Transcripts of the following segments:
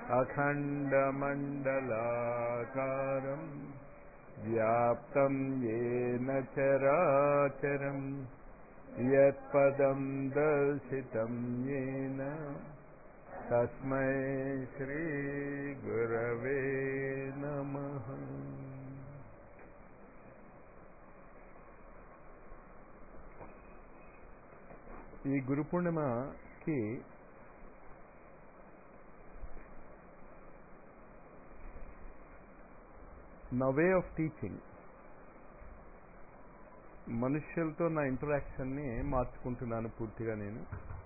अखण्डमण्डलाकारम् व्याप्तं येन चराचरम् यत्पदं दर्शितं येन तस्मै श्रीगुरवे नमः ఈ గురు పూర్ణిమకి నా వే ఆఫ్ టీచింగ్ మనుష్యులతో నా ఇంటరాక్షన్ని మార్చుకుంటున్నాను పూర్తిగా నేను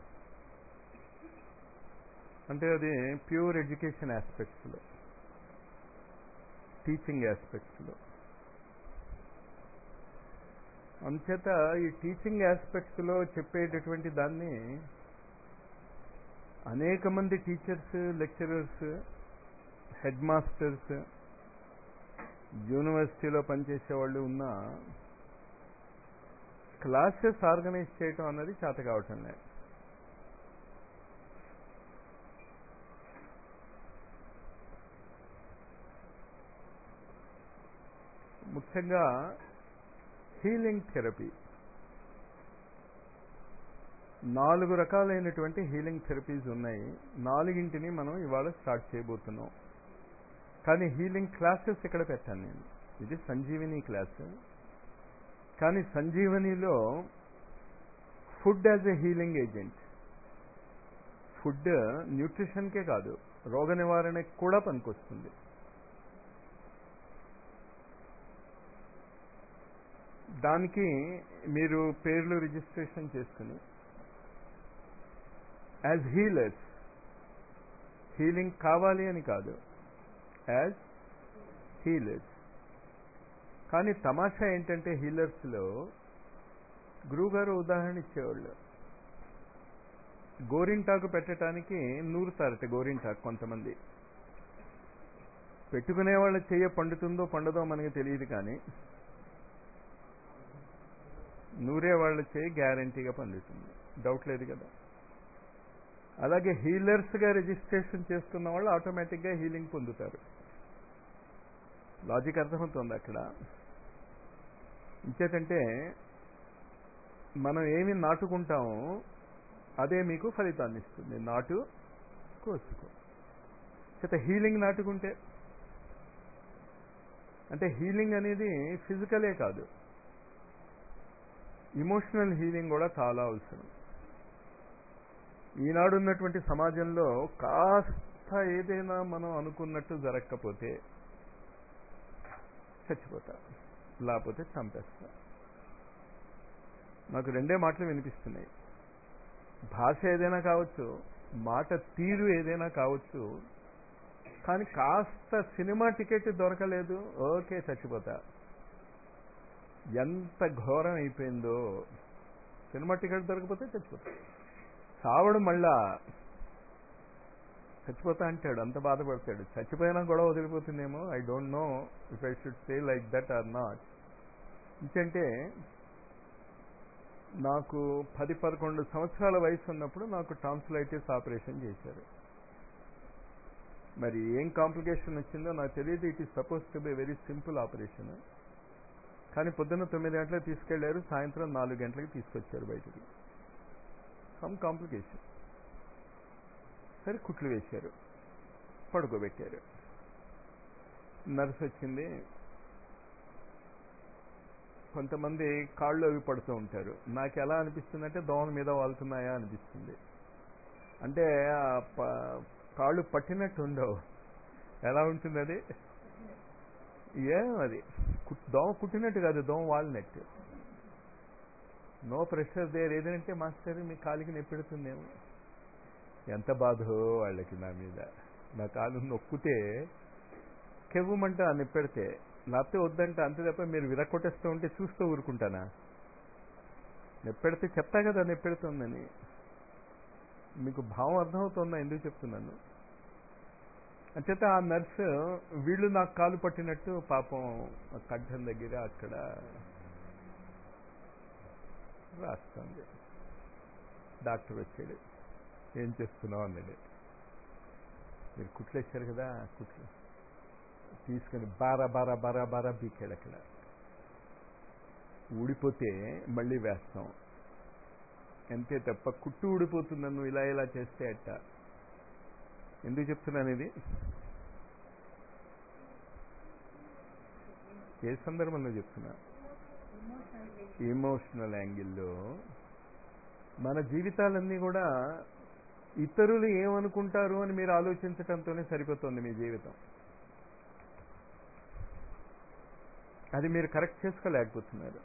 అంటే అది ప్యూర్ ఎడ్యుకేషన్ ఆస్పెక్ట్స్లో టీచింగ్ ఆస్పెక్ట్స్లో అంచేత ఈ టీచింగ్ ఆస్పెక్ట్స్లో చెప్పేటటువంటి దాన్ని అనేక మంది టీచర్స్ లెక్చరర్స్ హెడ్ మాస్టర్స్ యూనివర్సిటీలో పనిచేసే వాళ్ళు ఉన్న క్లాసెస్ ఆర్గనైజ్ చేయటం అన్నది చేత కావటం లేదు ముఖ్యంగా హీలింగ్ థెరపీ నాలుగు రకాలైనటువంటి హీలింగ్ థెరపీస్ ఉన్నాయి నాలుగింటిని మనం ఇవాళ స్టార్ట్ చేయబోతున్నాం కానీ హీలింగ్ క్లాసెస్ ఇక్కడ పెట్టాను నేను ఇది సంజీవిని క్లాస్ కానీ సంజీవనిలో food as a healing agent food న్యూట్రిషన్కే కాదు రోగ నివారణకి కూడా పనికొస్తుంది దానికి మీరు పేర్లు రిజిస్ట్రేషన్ చేసుకుని యాజ్ హీలర్స్ హీలింగ్ కావాలి అని కాదు యాజ్ హీలర్స్ కానీ తమాషా ఏంటంటే హీలర్స్లో గురువుగారు ఉదాహరణ ఇచ్చేవాళ్ళు గోరింటాకు పెట్టడానికి నూరుతారట గోరింటాకు కొంతమంది పెట్టుకునే వాళ్ళ చెయ్య పండుతుందో పండదో మనకి తెలియదు కానీ నూరే వాళ్ళ చేయి గ్యారంటీగా పండుతుంది డౌట్ లేదు కదా అలాగే హీలర్స్గా రిజిస్ట్రేషన్ చేసుకున్న వాళ్ళు ఆటోమేటిక్గా హీలింగ్ పొందుతారు లాజిక్ అర్థమవుతుంది అక్కడ ఇంచేతంటే మనం ఏమి నాటుకుంటామో అదే మీకు ఫలితాన్ని ఇస్తుంది నాటు కోసుకో చేత హీలింగ్ నాటుకుంటే అంటే హీలింగ్ అనేది ఫిజికలే కాదు ఇమోషనల్ హీలింగ్ కూడా చాలా అవసరం ఈనాడు ఉన్నటువంటి సమాజంలో కాస్త ఏదైనా మనం అనుకున్నట్టు జరగకపోతే చచ్చిపోతా లేకపోతే చంపేస్తా నాకు రెండే మాటలు వినిపిస్తున్నాయి భాష ఏదైనా కావచ్చు మాట తీరు ఏదైనా కావచ్చు కానీ కాస్త సినిమా టికెట్ దొరకలేదు ఓకే చచ్చిపోతా ఎంత ఘోరం అయిపోయిందో సినిమా టికెట్ దొరకపోతే చచ్చిపోతా చావడు మళ్ళా చచ్చిపోతా అంటాడు అంత బాధపడతాడు చచ్చిపోయినా కూడా వదిలిపోతుందేమో I don't know if I should say like that or not ఎందుకంటే నాకు పది పదకొండు సంవత్సరాల వయసు ఉన్నప్పుడు నాకు టాన్సిలైటిస్ ఆపరేషన్ చేశారు మరి ఏం కాంప్లికేషన్ వచ్చిందో నాకు తెలియదు it is suppose to be very simple operation కానీ పొద్దున్న తొమ్మిది గంటలకు తీసుకెళ్లారు సాయంత్రం నాలుగు గంటలకు తీసుకొచ్చారు బయటికి సమ్ కాంప్లికేషన్ సరే కుట్లు వేశారు పడుకోబెట్టారు నర్స్ వచ్చింది కొంతమంది కాళ్ళు అవి పడుతూ ఉంటారు నాకు ఎలా అనిపిస్తుందంటే దోమల మీద వాళ్తున్నాయా అనిపిస్తుంది అంటే కాళ్ళు పట్టినట్టు ఉండవు ఎలా ఉంటుంది అది ఏం అది దోమ కుట్టినట్టు కాదు దోమ వాలినట్టు నో ప్రెషర్ దేర్ ఏదంటే మాస్టర్ మీ కాలికి నెప్పెడుతుందేమో ఎంత బాధో వాళ్ళకి నా మీద నా కాలు నొక్కితే కెవ్వమంట నెప్పెడితే లేకపోతే వద్దంటే అంతే తప్ప మీరు విరక్కొట్టేస్తూ ఉంటే చూస్తూ ఊరుకుంటానా నెప్పెడితే చెప్తా కదా నెప్పెడుతుందని మీకు భావం అర్థమవుతుందా ఎందుకు చెప్తున్నాను అంచేత ఆ నర్సు వీళ్ళు నాకు కాలు పట్టినట్టు పాపం కంఠం దగ్గర అక్కడ రాస్తుంది డాక్టర్ వచ్చాడు ఏం చేస్తున్నావు అన్నాడు మీరు కుట్లేశారు కదా కుట్లు తీసుకుని బారా బారా బారా బారా బీకాడు అక్కడ ఊడిపోతే మళ్ళీ వేస్తాం అంతే తప్ప కుట్టు ఊడిపోతుందని నువ్వు ఇలా ఇలా చేస్తే అట్ట ఎందుకు చెప్తున్నాను ఇది ఏ సందర్భంలో చెప్తున్నా ఎమోషనల్ యాంగిల్లో మన జీవితాలన్నీ కూడా ఇతరులు ఏమనుకుంటారు అని మీరు ఆలోచించటంతోనే సరిపోతుంది మీ జీవితం అది మీరు కరెక్ట్ చేసుకోలేకపోతున్నారు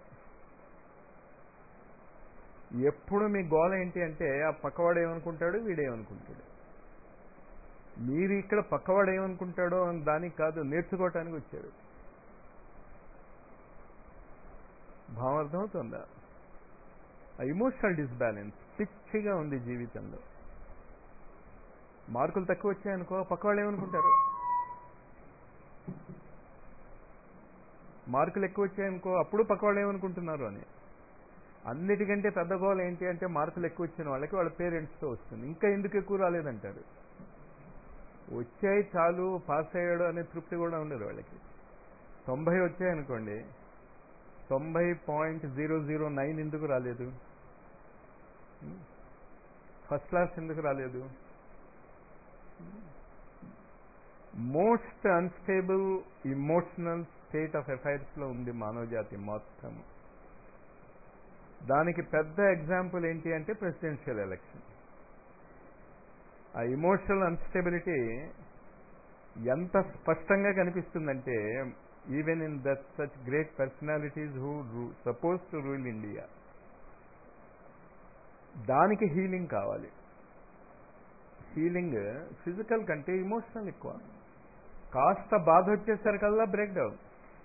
ఎప్పుడు మీ గోల ఏంటి అంటే ఆ పక్కవాడు ఏమనుకుంటాడు వీడేమనుకుంటాడు మీరు ఇక్కడ పక్కవాడు ఏమనుకుంటాడో అని దానికి కాదు నేర్చుకోవటానికి వచ్చారు భావం అర్థమవుతుందా ఆ ఇమోషనల్ డిస్బ్యాలెన్స్ పిచ్చిగా ఉంది జీవితంలో మార్కులు తక్కువ వచ్చాయనుకో పక్కవాళ్ళు ఏమనుకుంటారు మార్కులు ఎక్కువ వచ్చాయనుకో అప్పుడు పక్కవాళ్ళు ఏమనుకుంటున్నారు అని అన్నిటికంటే పెద్ద గోల్ ఏంటి అంటే మార్కులు ఎక్కువ వచ్చిన వాళ్ళకి వాళ్ళ పేరెంట్స్తో వస్తుంది ఇంకా ఎందుకు ఎక్కువ రాలేదంటారు వచ్చాయి చాలు పాస్ అయ్యాడు అనే తృప్తి కూడా ఉండదు వాళ్ళకి తొంభై వచ్చాయనుకోండి తొంభై పాయింట్ జీరో జీరో నైన్ ఎందుకు రాలేదు ఫస్ట్ క్లాస్ ఎందుకు రాలేదు most unstable emotional state of అఫైర్స్లో ఉంది మానవ జాతి మొత్తం దానికి పెద్ద ఎగ్జాంపుల్ ఏంటి అంటే ప్రెసిడెన్షియల్ ఎలక్షన్ ఆ ఇమోషనల్ అన్స్టెబిలిటీ ఎంత స్పష్టంగా కనిపిస్తుందంటే even in that such great personalities who suppose to rule India దానికి హీలింగ్ కావాలి హీలింగ్ ఫిజికల్ కంటే ఇమోషనల్ ఎక్కువ కాస్త బాధ వచ్చేసరికల్లా బ్రేక్ డౌన్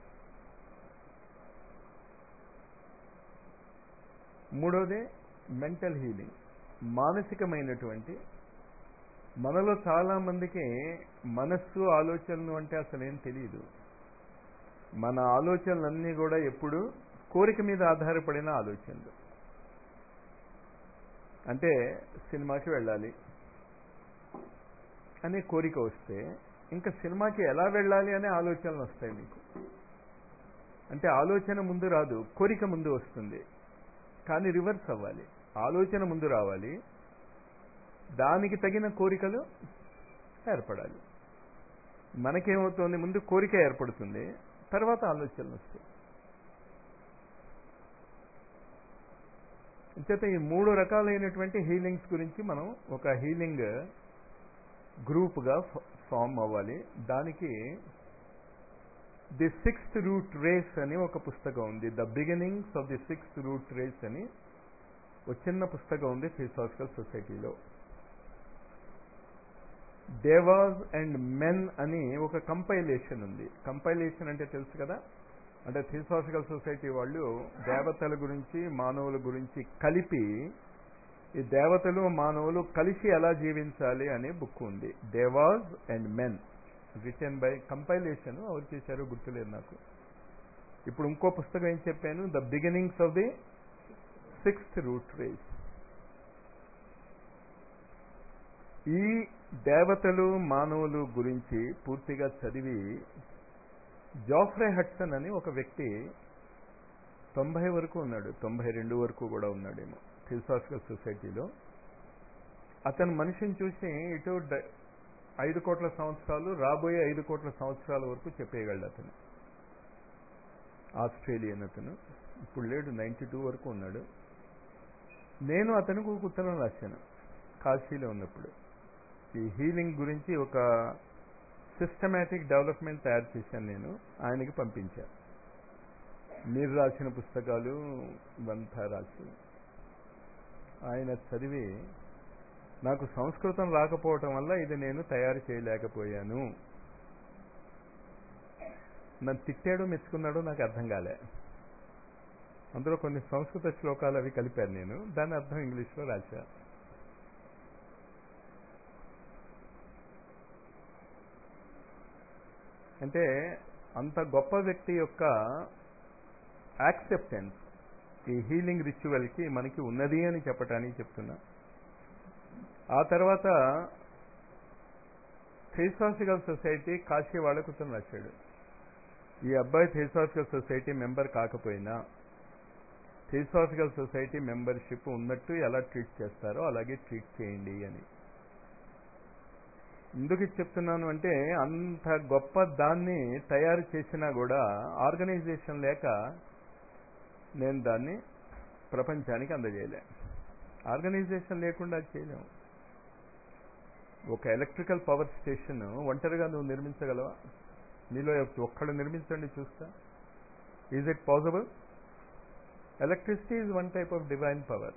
మూడోది మెంటల్ హీలింగ్ మానసికమైనటువంటి మనలో చాలా మందికి మనస్సు ఆలోచనలు అంటే అసలు ఏం తెలియదు మన ఆలోచనలన్నీ కూడా ఎప్పుడు కోరిక మీద ఆధారపడిన ఆలోచనలు అంటే సినిమాకి వెళ్ళాలి అనే కోరిక వస్తే ఇంకా సినిమాకి ఎలా వెళ్ళాలి అనే ఆలోచనలు వస్తాయి మీకు అంటే ఆలోచన ముందు రాదు కోరిక ముందు వస్తుంది కానీ రివర్స్ అవ్వాలి ఆలోచన ముందు రావాలి దానికి తగిన కోరికలు ఏర్పడాలి మనకేమవుతుంది ముందు కోరిక ఏర్పడుతుంది తర్వాత ఆలోచనలు వస్తాయి చేత ఈ మూడు రకాలైనటువంటి హీలింగ్స్ గురించి మనం ఒక హీలింగ్ గ్రూప్గా ఫామ్ అవ్వాలి దానికి ది సిక్స్త్ రూట్ రేస్ అని ఒక పుస్తకం ఉంది the beginnings of the sixth root race అని ఒక చిన్న పుస్తకం ఉంది థియోసాఫికల్ సొసైటీలో దేవాజ్ అండ్ మెన్ అని ఒక కంపైలేషన్ ఉంది కంపైలేషన్ అంటే తెలుసు కదా అంటే థియోసాఫికల్ సొసైటీ వాళ్ళు దేవతల గురించి మానవుల గురించి కలిపి ఈ దేవతలు మానవులు కలిసి ఎలా జీవించాలి అనే బుక్ ఉంది devas and men written by compilation ఎవరు చేశారో గుర్తులేదు నాకు ఇప్పుడు ఇంకో పుస్తకం ఏం చెప్పాను the beginnings of the sixth root race ఈ దేవతలు మానవులు గురించి పూర్తిగా చదివి జాఫ్రే హట్సన్ అని ఒక వ్యక్తి తొంభై వరకు ఉన్నాడు తొంభై రెండు వరకు కూడా ఉన్నాడేమో థియోసాఫికల్ సొసైటీలో అతను మనిషిని చూసి ఇటు ఐదు కోట్ల సంవత్సరాలు రాబోయే ఐదు కోట్ల సంవత్సరాల వరకు చెప్పేయగలడు అతను ఆస్ట్రేలియన్ అతను ఇప్పుడు లేడు నైంటీ టూ వరకు ఉన్నాడు నేను అతనికి ఒక ఉత్తరం రాశాను కాశీలో ఉన్నప్పుడు ఈ హీలింగ్ గురించి ఒక సిస్టమేటిక్ డెవలప్మెంట్ తయారు చేశాను నేను ఆయనకి పంపించాను మీరు రాసిన పుస్తకాలు ఇవంతా రాసి ఆయన చదివి నాకు సంస్కృతం రాకపోవటం వల్ల ఇది నేను తయారు చేయలేకపోయాను నన్ను తిట్టాడో మెచ్చుకున్నాడో నాకు అర్థం కాలే అందులో కొన్ని సంస్కృత శ్లోకాలు అవి కలిపాను నేను దాని అర్థం ఇంగ్లీష్లో రాశా అంటే అంత గొప్ప వ్యక్తి యొక్క యాక్సెప్టెన్స్ ఈ హీలింగ్ రిచువల్కి మనకి ఉన్నది అని చెప్పటానికి చెప్తున్నా ఆ తర్వాత థియోసాఫికల్ సొసైటీ కాశీ వాళ్ళ కూర్చొని రాశాడు ఈ అబ్బాయి థియోసాఫికల్ సొసైటీ మెంబర్ కాకపోయినా థియోసాఫికల్ సొసైటీ మెంబర్షిప్ ఉన్నట్టు ఎలా ట్రీట్ చేస్తారో అలాగే ట్రీట్ చేయండి అని ఎందుకు ఇది చెప్తున్నాను అంటే అంత గొప్ప దాన్ని తయారు చేసినా కూడా ఆర్గనైజేషన్ లేక నేను దాన్ని ప్రపంచానికి అందజేయలే ఆర్గనైజేషన్ లేకుండా అది చేయలేము ఒక ఎలక్ట్రికల్ పవర్ స్టేషన్ ఒంటరిగా నువ్వు నిర్మించగలవా మీలో ఒక్కడు నిర్మించండి చూస్తా is it possible electricity is one type of divine power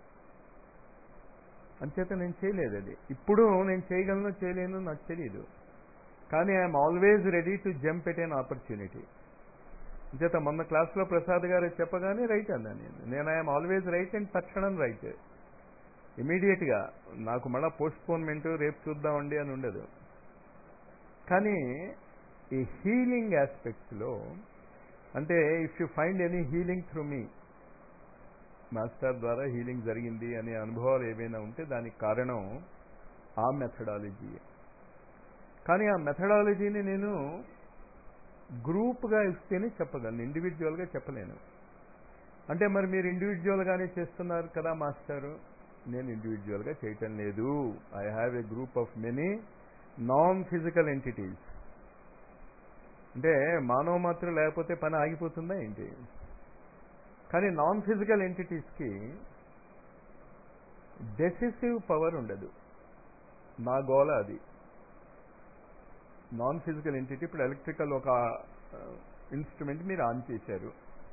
అంచేత నేను చేయలేదు అది ఇప్పుడు నేను చేయగలను చేయలేను నాకు తెలియదు కానీ I'm always ready to jump at an opportunity అంచేత మొన్న క్లాస్లో ప్రసాద్ గారు చెప్పగానే రైట్ అన్నా నేను నేను ఐఎమ్ ఆల్వేజ్ రైట్ అండ్ తక్షణం రైట్ ఇమీడియట్గా నాకు మళ్ళీ పోస్ట్పోన్మెంట్ రేపు చూద్దామండి అని ఉండదు కానీ ఈ హీలింగ్ ఆస్పెక్ట్స్లో అంటే if you find any healing through మీ మాస్టర్ ద్వారా హీలింగ్ జరిగింది అనే అనుభవాలు ఏవైనా ఉంటే దానికి కారణం ఆ మెథడాలజీ కానీ ఆ మెథడాలజీని నేను గ్రూప్గా ఇస్తేనే చెప్పగలను ఇండివిజువల్గా చెప్పలేను అంటే మరి మీరు ఇండివిజువల్గానే చేస్తున్నారు కదా మాస్టారు నేను ఇండివిజువల్గా చేయటం లేదు I have a group of many non physical entities అంటే మానవ మాత్రం లేకపోతే పని ఆగిపోతుందా ఏంటి కానీ నాన్ ఫిజికల్ ఎంటిటీస్కి డెసిసివ్ పవర్ ఉండదు నా గోల అది నాన్ ఫిజికల్ ఎంటిటీ ఇప్పుడు ఎలక్ట్రికల్ ఒక ఇన్స్ట్రుమెంట్ మీరు ఆన్ చేశారు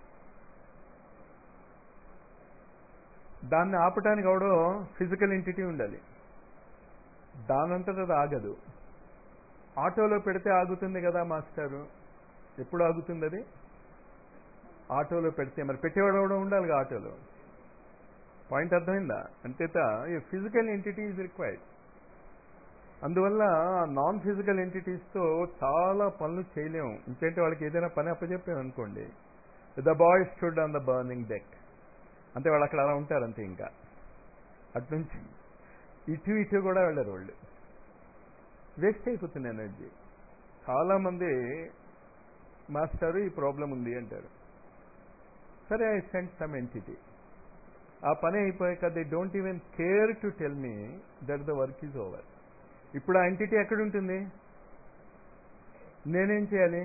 దాన్ని ఆపటానికి అవడో ఫిజికల్ ఎంటిటీ ఉండాలి దానంతట అది ఆగదు ఆటోలో పెడితే ఆగుతుంది కదా మాస్టారు ఎప్పుడు ఆగుతుంది అది ఆటోలో పెడితే మరి పెట్టేవాడు కూడా ఉండాలి ఆటోలో పాయింట్ అర్థమైందా అంతేత ఈ ఫిజికల్ ఎంటిటీ ఈజ్ రిక్వైర్డ్ అందువల్ల నాన్ ఫిజికల్ ఎంటిటీస్తో చాలా పనులు చేయలేము ఇంకేంటి వాళ్ళకి ఏదైనా పని అప్పచెప్పాం అనుకోండి the boy stood on the burning deck అంటే వాళ్ళు అక్కడ అలా ఉంటారు అంతే ఇంకా అట్నుంచి ఇటు ఇటు కూడా వెళ్ళరు వాళ్ళు వేస్ట్ అయిపోతుంది ఎనర్జీ చాలామంది మాస్టారు ఈ ప్రాబ్లం ఉంది అంటారు సరే ఐ సెంట్ సమ్ ఎంటిటీ ఆ పని అయిపోయాక they don't even care to tell me that the work is over ఇప్పుడు ఆ ఎంటిటీ ఎక్కడ ఉంటుంది నేనేం చేయాలి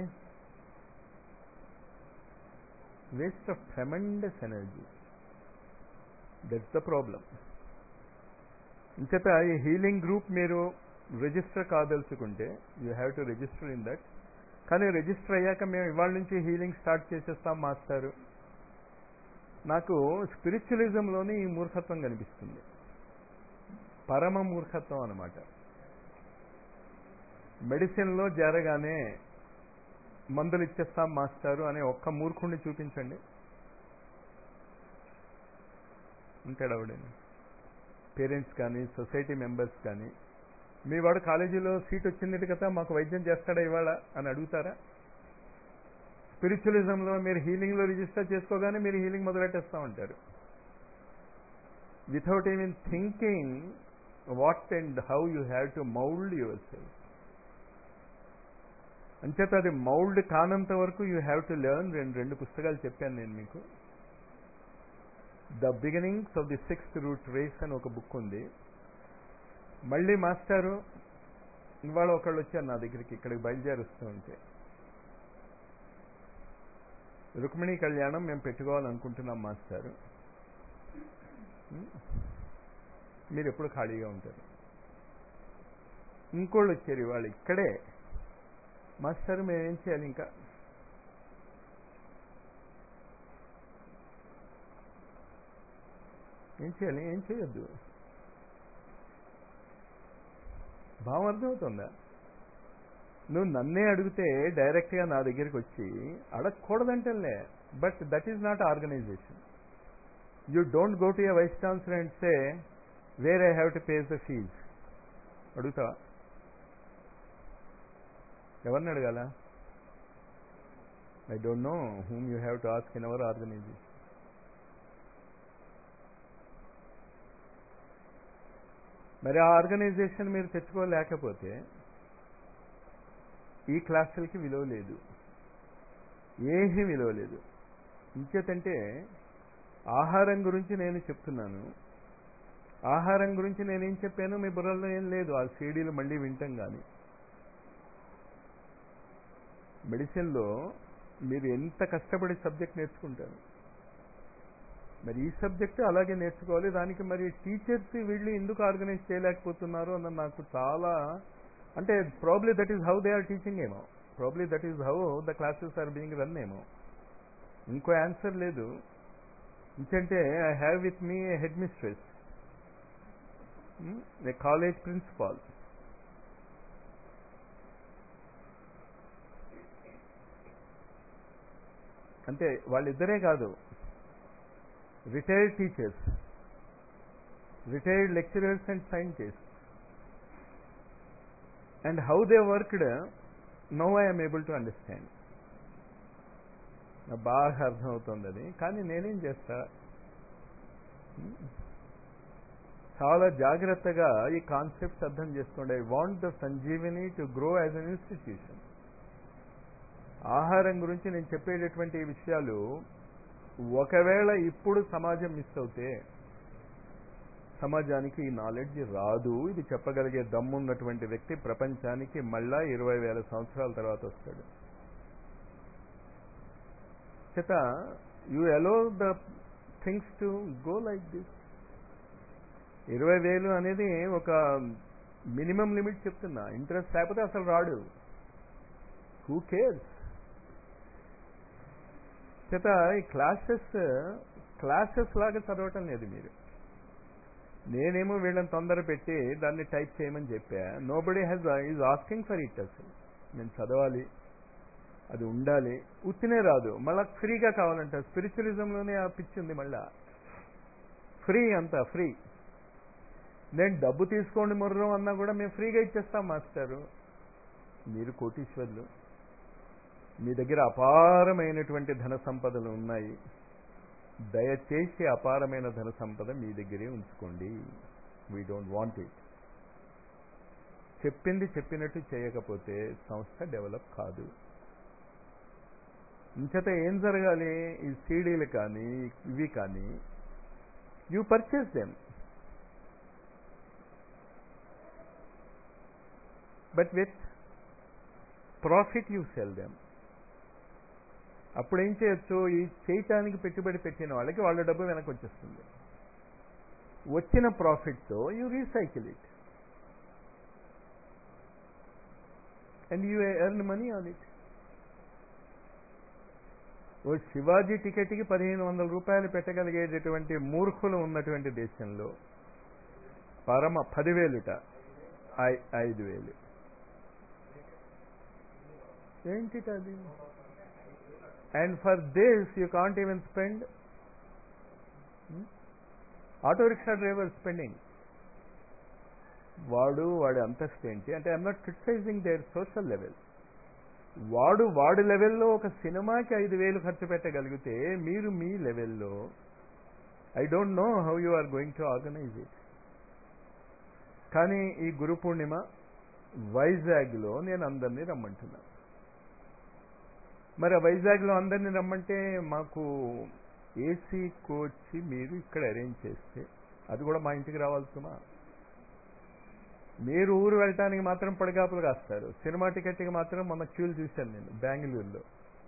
waste of tremendous energy that's the problem ఇంచేత ఈ హీలింగ్ గ్రూప్ మీరు రిజిస్టర్ కాదలుచుకుంటే you have to register in that కానీ రిజిస్టర్ అయ్యాక మేము ఇవాళ నుంచి హీలింగ్ స్టార్ట్ చేసేస్తాం మాస్టారు నాకు స్పిరిచువలిజంలోనే ఈ మూర్ఖత్వం కనిపిస్తుంది పరమ మూర్ఖత్వం అనమాట మెడిసిన్లో జరగానే మందులు ఇచ్చేస్తాం మాస్టారు అనే ఒక్క మూర్ఖుణ్ణి చూపించండి ఉంటాడు ఆవిడని పేరెంట్స్ కానీ సొసైటీ మెంబర్స్ కానీ మీ వాడు కాలేజీలో సీట్ వచ్చింది కదా మాకు వైద్యం చేస్తాడా ఇవాళ అని అడుగుతారా స్పిరిచువలిజంలో మీరు హీలింగ్లో రిజిస్టర్ చేసుకోగానే మీరు హీలింగ్ మొదలెట్టేస్తూ ఉంటారు without even thinking what and how you have to mould yourself అంచేత అది మౌల్డ్ కానంత వరకు యూ హ్యావ్ టు లెర్న్ రెండు రెండు పుస్తకాలు చెప్పాను నేను మీకు the beginnings of the sixth root race అని ఒక బుక్ ఉంది మళ్ళీ మాస్టారు ఇవాళ ఒకళ్ళు వచ్చారు నా దగ్గరికి ఇక్కడికి బయలుదేరుస్తూ ఉంటే రుక్మిణి కళ్యాణం మేము పెట్టుకోవాలనుకుంటున్నాం మాస్టారు మీరు ఎప్పుడు ఖాళీగా ఉంటారు ఇంకోళ్ళు వచ్చారు ఇవాళ ఇక్కడే మాస్టర్ మేము ఏం చేయాలి ఇంకా ఏం చేయాలి ఏం చేయొద్దు భావం అర్థమవుతుందా నువ్వు నన్నే అడిగితే డైరెక్ట్గా నా దగ్గరికి వచ్చి అడగకూడదంటేలే but that is not organization you don't go to a vice chancellor and say where I have to pay the fees అడుగుతావా ఎవరిని అడగాల I don't know whom you have to ask in our organization మరి ఆ organisation మీరు తెచ్చుకోలేకపోతే ఈ క్లాసులకి విలువ లేదు ఏమీ విలువ లేదు ఇంకేతంటే ఆహారం గురించి నేను చెప్తున్నాను ఆహారం గురించి నేనేం చెప్పాను మీ బుర్రలో ఏం లేదు ఆ సీడీలు మళ్ళీ వింటాం కానీ మెడిసిన్లో మీరు ఎంత కష్టపడి సబ్జెక్ట్ నేర్చుకుంటారు మరి ఈ సబ్జెక్ట్ అలాగే నేర్చుకోవాలి దానికి మరి టీచర్స్ వీళ్ళు ఎందుకు ఆర్గనైజ్ చేయలేకపోతున్నారు అన్న నాకు చాలా అంటే probably that is how they are teaching ఏమో probably that is how the classes are being run ఏమో ఇంకో ఆన్సర్ లేదు ఇంకంటే I have with me a head mistress a college principal అంటే వాళ్ళిద్దరే కాదు retired teachers retired lecturers and scientist and how they worked no I'm able to understand బాగా అర్థమవుతుంది అది కానీ నేనేం చేస్తా చాలా జాగ్రత్తగా ఈ కాన్సెప్ట్స్ అర్థం చేసుకోండి I want the Sanjeevini to grow as an institution ఆహారం గురించి నేను చెప్పేటటువంటి విషయాలు ఒకవేళ ఇప్పుడు సమాజం మిస్ అవుతే సమాజానికి ఈ నాలెడ్జ్ రాదు ఇది చెప్పగలిగే దమ్మున్నటువంటి వ్యక్తి ప్రపంచానికి మళ్ళా ఇరవై వేల సంవత్సరాల తర్వాత వస్తాడు చేత you allow the things to go like this ఇరవై వేలు అనేది ఒక మినిమం లిమిట్ చెప్తున్నా ఇంట్రెస్ట్ లేకపోతే అసలు రాడు హూ కేర్స్ చేత ఈ క్లాసెస్ క్లాసెస్ లాగా చదవటం లేదు మీరు నేనేమో వీళ్ళని తొందర పెట్టి దాన్ని టైప్ చేయమని చెప్పా nobody has is asking for it అసలు నేను చదవాలి అది ఉండాలి ఉత్తినే రాదు మళ్ళా ఫ్రీగా కావాలంట స్పిరిచువలిజంలోనే ఆ పిచ్చి ఉంది మళ్ళా ఫ్రీ అంతా ఫ్రీ నేను డబ్బు తీసుకోండి ముర్రం అన్నా కూడా మేము ఫ్రీగా ఇచ్చేస్తాం మాస్టారు మీరు కోటీశ్వర్లు మీ దగ్గర అపారమైనటువంటి ధన సంపదలు ఉన్నాయి దయచేసి అపారమైన ధన సంపద మీ దగ్గరే ఉంచుకోండి వీ డోంట్ వాంట్ ఇట్ చెప్పింది చెప్పినట్టు చేయకపోతే సంస్థ డెవలప్ కాదు ఇంచేత ఏం జరగాలి ఈ సీడీలు కానీ ఇవి కానీ you purchase them but with profit you sell them అప్పుడు ఏం చేయొచ్చు ఈ చేయటానికి పెట్టుబడి పెట్టిన వాళ్ళకి వాళ్ళ డబ్బు వెనక్కి వచ్చేస్తుంది వచ్చిన ప్రాఫిట్తో you recycle it and you earn money on it ఓ శివాజీ టికెట్కి పదిహేను వందల రూపాయలు పెట్టగలిగేటటువంటి మూర్ఖులు ఉన్నటువంటి దేశంలో పరమ పదివేలుట ఐదు వేలు ఏంటి అది and for this you can't even spend auto rickshaw driver spending వాడు వాడి అంతస్తు ఏంటి అంటే I'm not criticizing their social level వాడు వాడి లెవెల్లో ఒక సినిమాకి ఐదు వేలు ఖర్చు పెట్టగలిగితే మీరు మీ లెవెల్లో I don't know how you are going to organize it కానీ ఈ గురు పూర్ణిమ వైజాగ్లో నేను అందరినీ రమ్మంటున్నాను మరి వైజాగ్లో అందరినీ రమ్మంటే మాకు ఏసీ కోచ్ మీరు ఇక్కడ అరేంజ్ చేస్తే అది కూడా మా ఇంటికి రావాల్సిమా మీరు ఊరు వెళ్ళటానికి మాత్రం పడిగాపులు కాస్తారు సినిమా టికెట్కి మాత్రం మొన్న క్యూలు చూశాను నేను బెంగళూరులో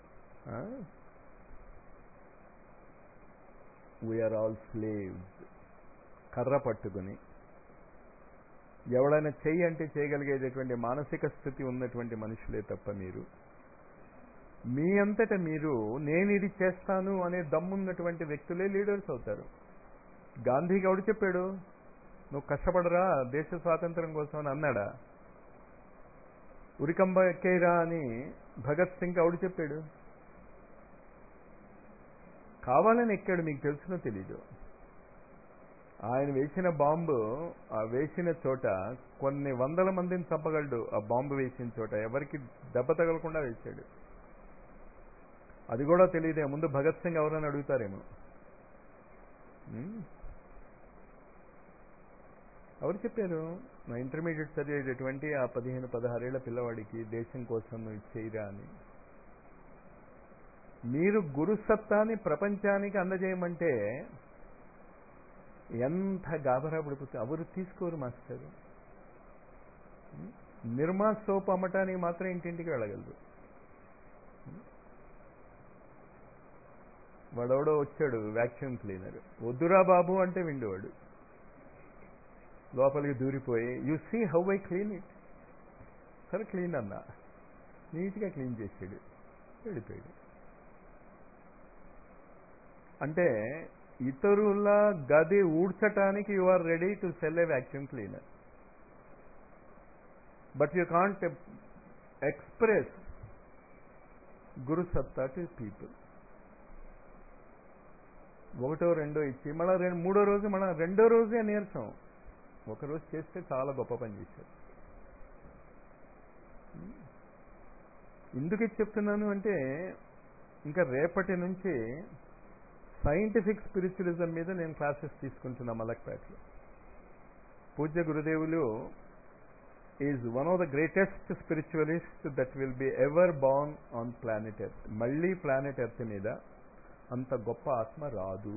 వీఆర్ ఆల్ స్లేవ్స్ కర్ర పట్టుకుని ఎవడైనా చెయ్యి అంటే చేయగలిగేటటువంటి మానసిక స్థితి ఉన్నటువంటి మనుషులే తప్ప మీరు మీ అంతట మీరు నేను ఇది చేస్తాను అనే దమ్మున్నటువంటి వ్యక్తులే లీడర్స్ అవుతారు గాంధీకి ఎవడు చెప్పాడు నువ్వు కష్టపడరా దేశ స్వాతంత్రం కోసం అని అన్నాడా ఉరికంబ ఎక్కేరా అని భగత్ సింగ్ ఎవడు చెప్పాడు కావాలని ఎక్కాడు మీకు తెలుసునో తెలీదు ఆయన వేసిన బాంబు ఆ వేసిన చోట కొన్ని వందల మందిని చంపగలడు ఆ బాంబు వేసిన చోట ఎవరికి దెబ్బ తగలకుండా వేశాడు అది కూడా తెలియదే ముందు భగత్ సింగ్ ఎవరని అడుగుతారేమో ఎవరు చెప్పారు నా ఇంటర్మీడియట్ చదివేటటువంటి ఆ పదిహేను పదహారేళ్ల పిల్లవాడికి దేశం కోసం నువ్వు చేయరా అని మీరు గురుసత్తాని ప్రపంచానికి అందజేయమంటే ఎంత గాబరా పడిపోతే ఎవరు తీసుకోరు మాస్టర్ నిర్మా సోప్ అమ్మటానికి మాత్రం ఇంటింటికి వెళ్ళగలరు వాడెవడో వచ్చాడు వ్యాక్యూమ్ క్లీనర్ వద్దురా బాబు అంటే విండేవాడు లోపలికి దూరిపోయి you see how I clean it సరే క్లీన్ అన్నా నీట్గా క్లీన్ చేసాడు వెళ్ళిపోయాడు అంటే ఇతరుల గది ఊడ్చటానికి you are ready to sell a vacuum cleaner but you can't express guru satta to people ఒకటో రెండో ఇచ్చి మళ్ళీ రెండు మూడో రోజు మళ్ళీ రెండో రోజే నీరసం ఒకరోజు చేస్తే చాలా గొప్ప పని చేశారు ఎందుకు ఇది చెప్తున్నాను అంటే ఇంకా రేపటి నుంచి సైంటిఫిక్ స్పిరిచువలిజం మీద నేను క్లాసెస్ తీసుకుంటున్నా మలక్పేటలో పూజ్య గురుదేవులు is one of the greatest spiritualist that will be ever born on planet earth మళ్ళీ ప్లానెట్ ఎర్త్ మీద అంత గొప్ప ఆత్మ రాదు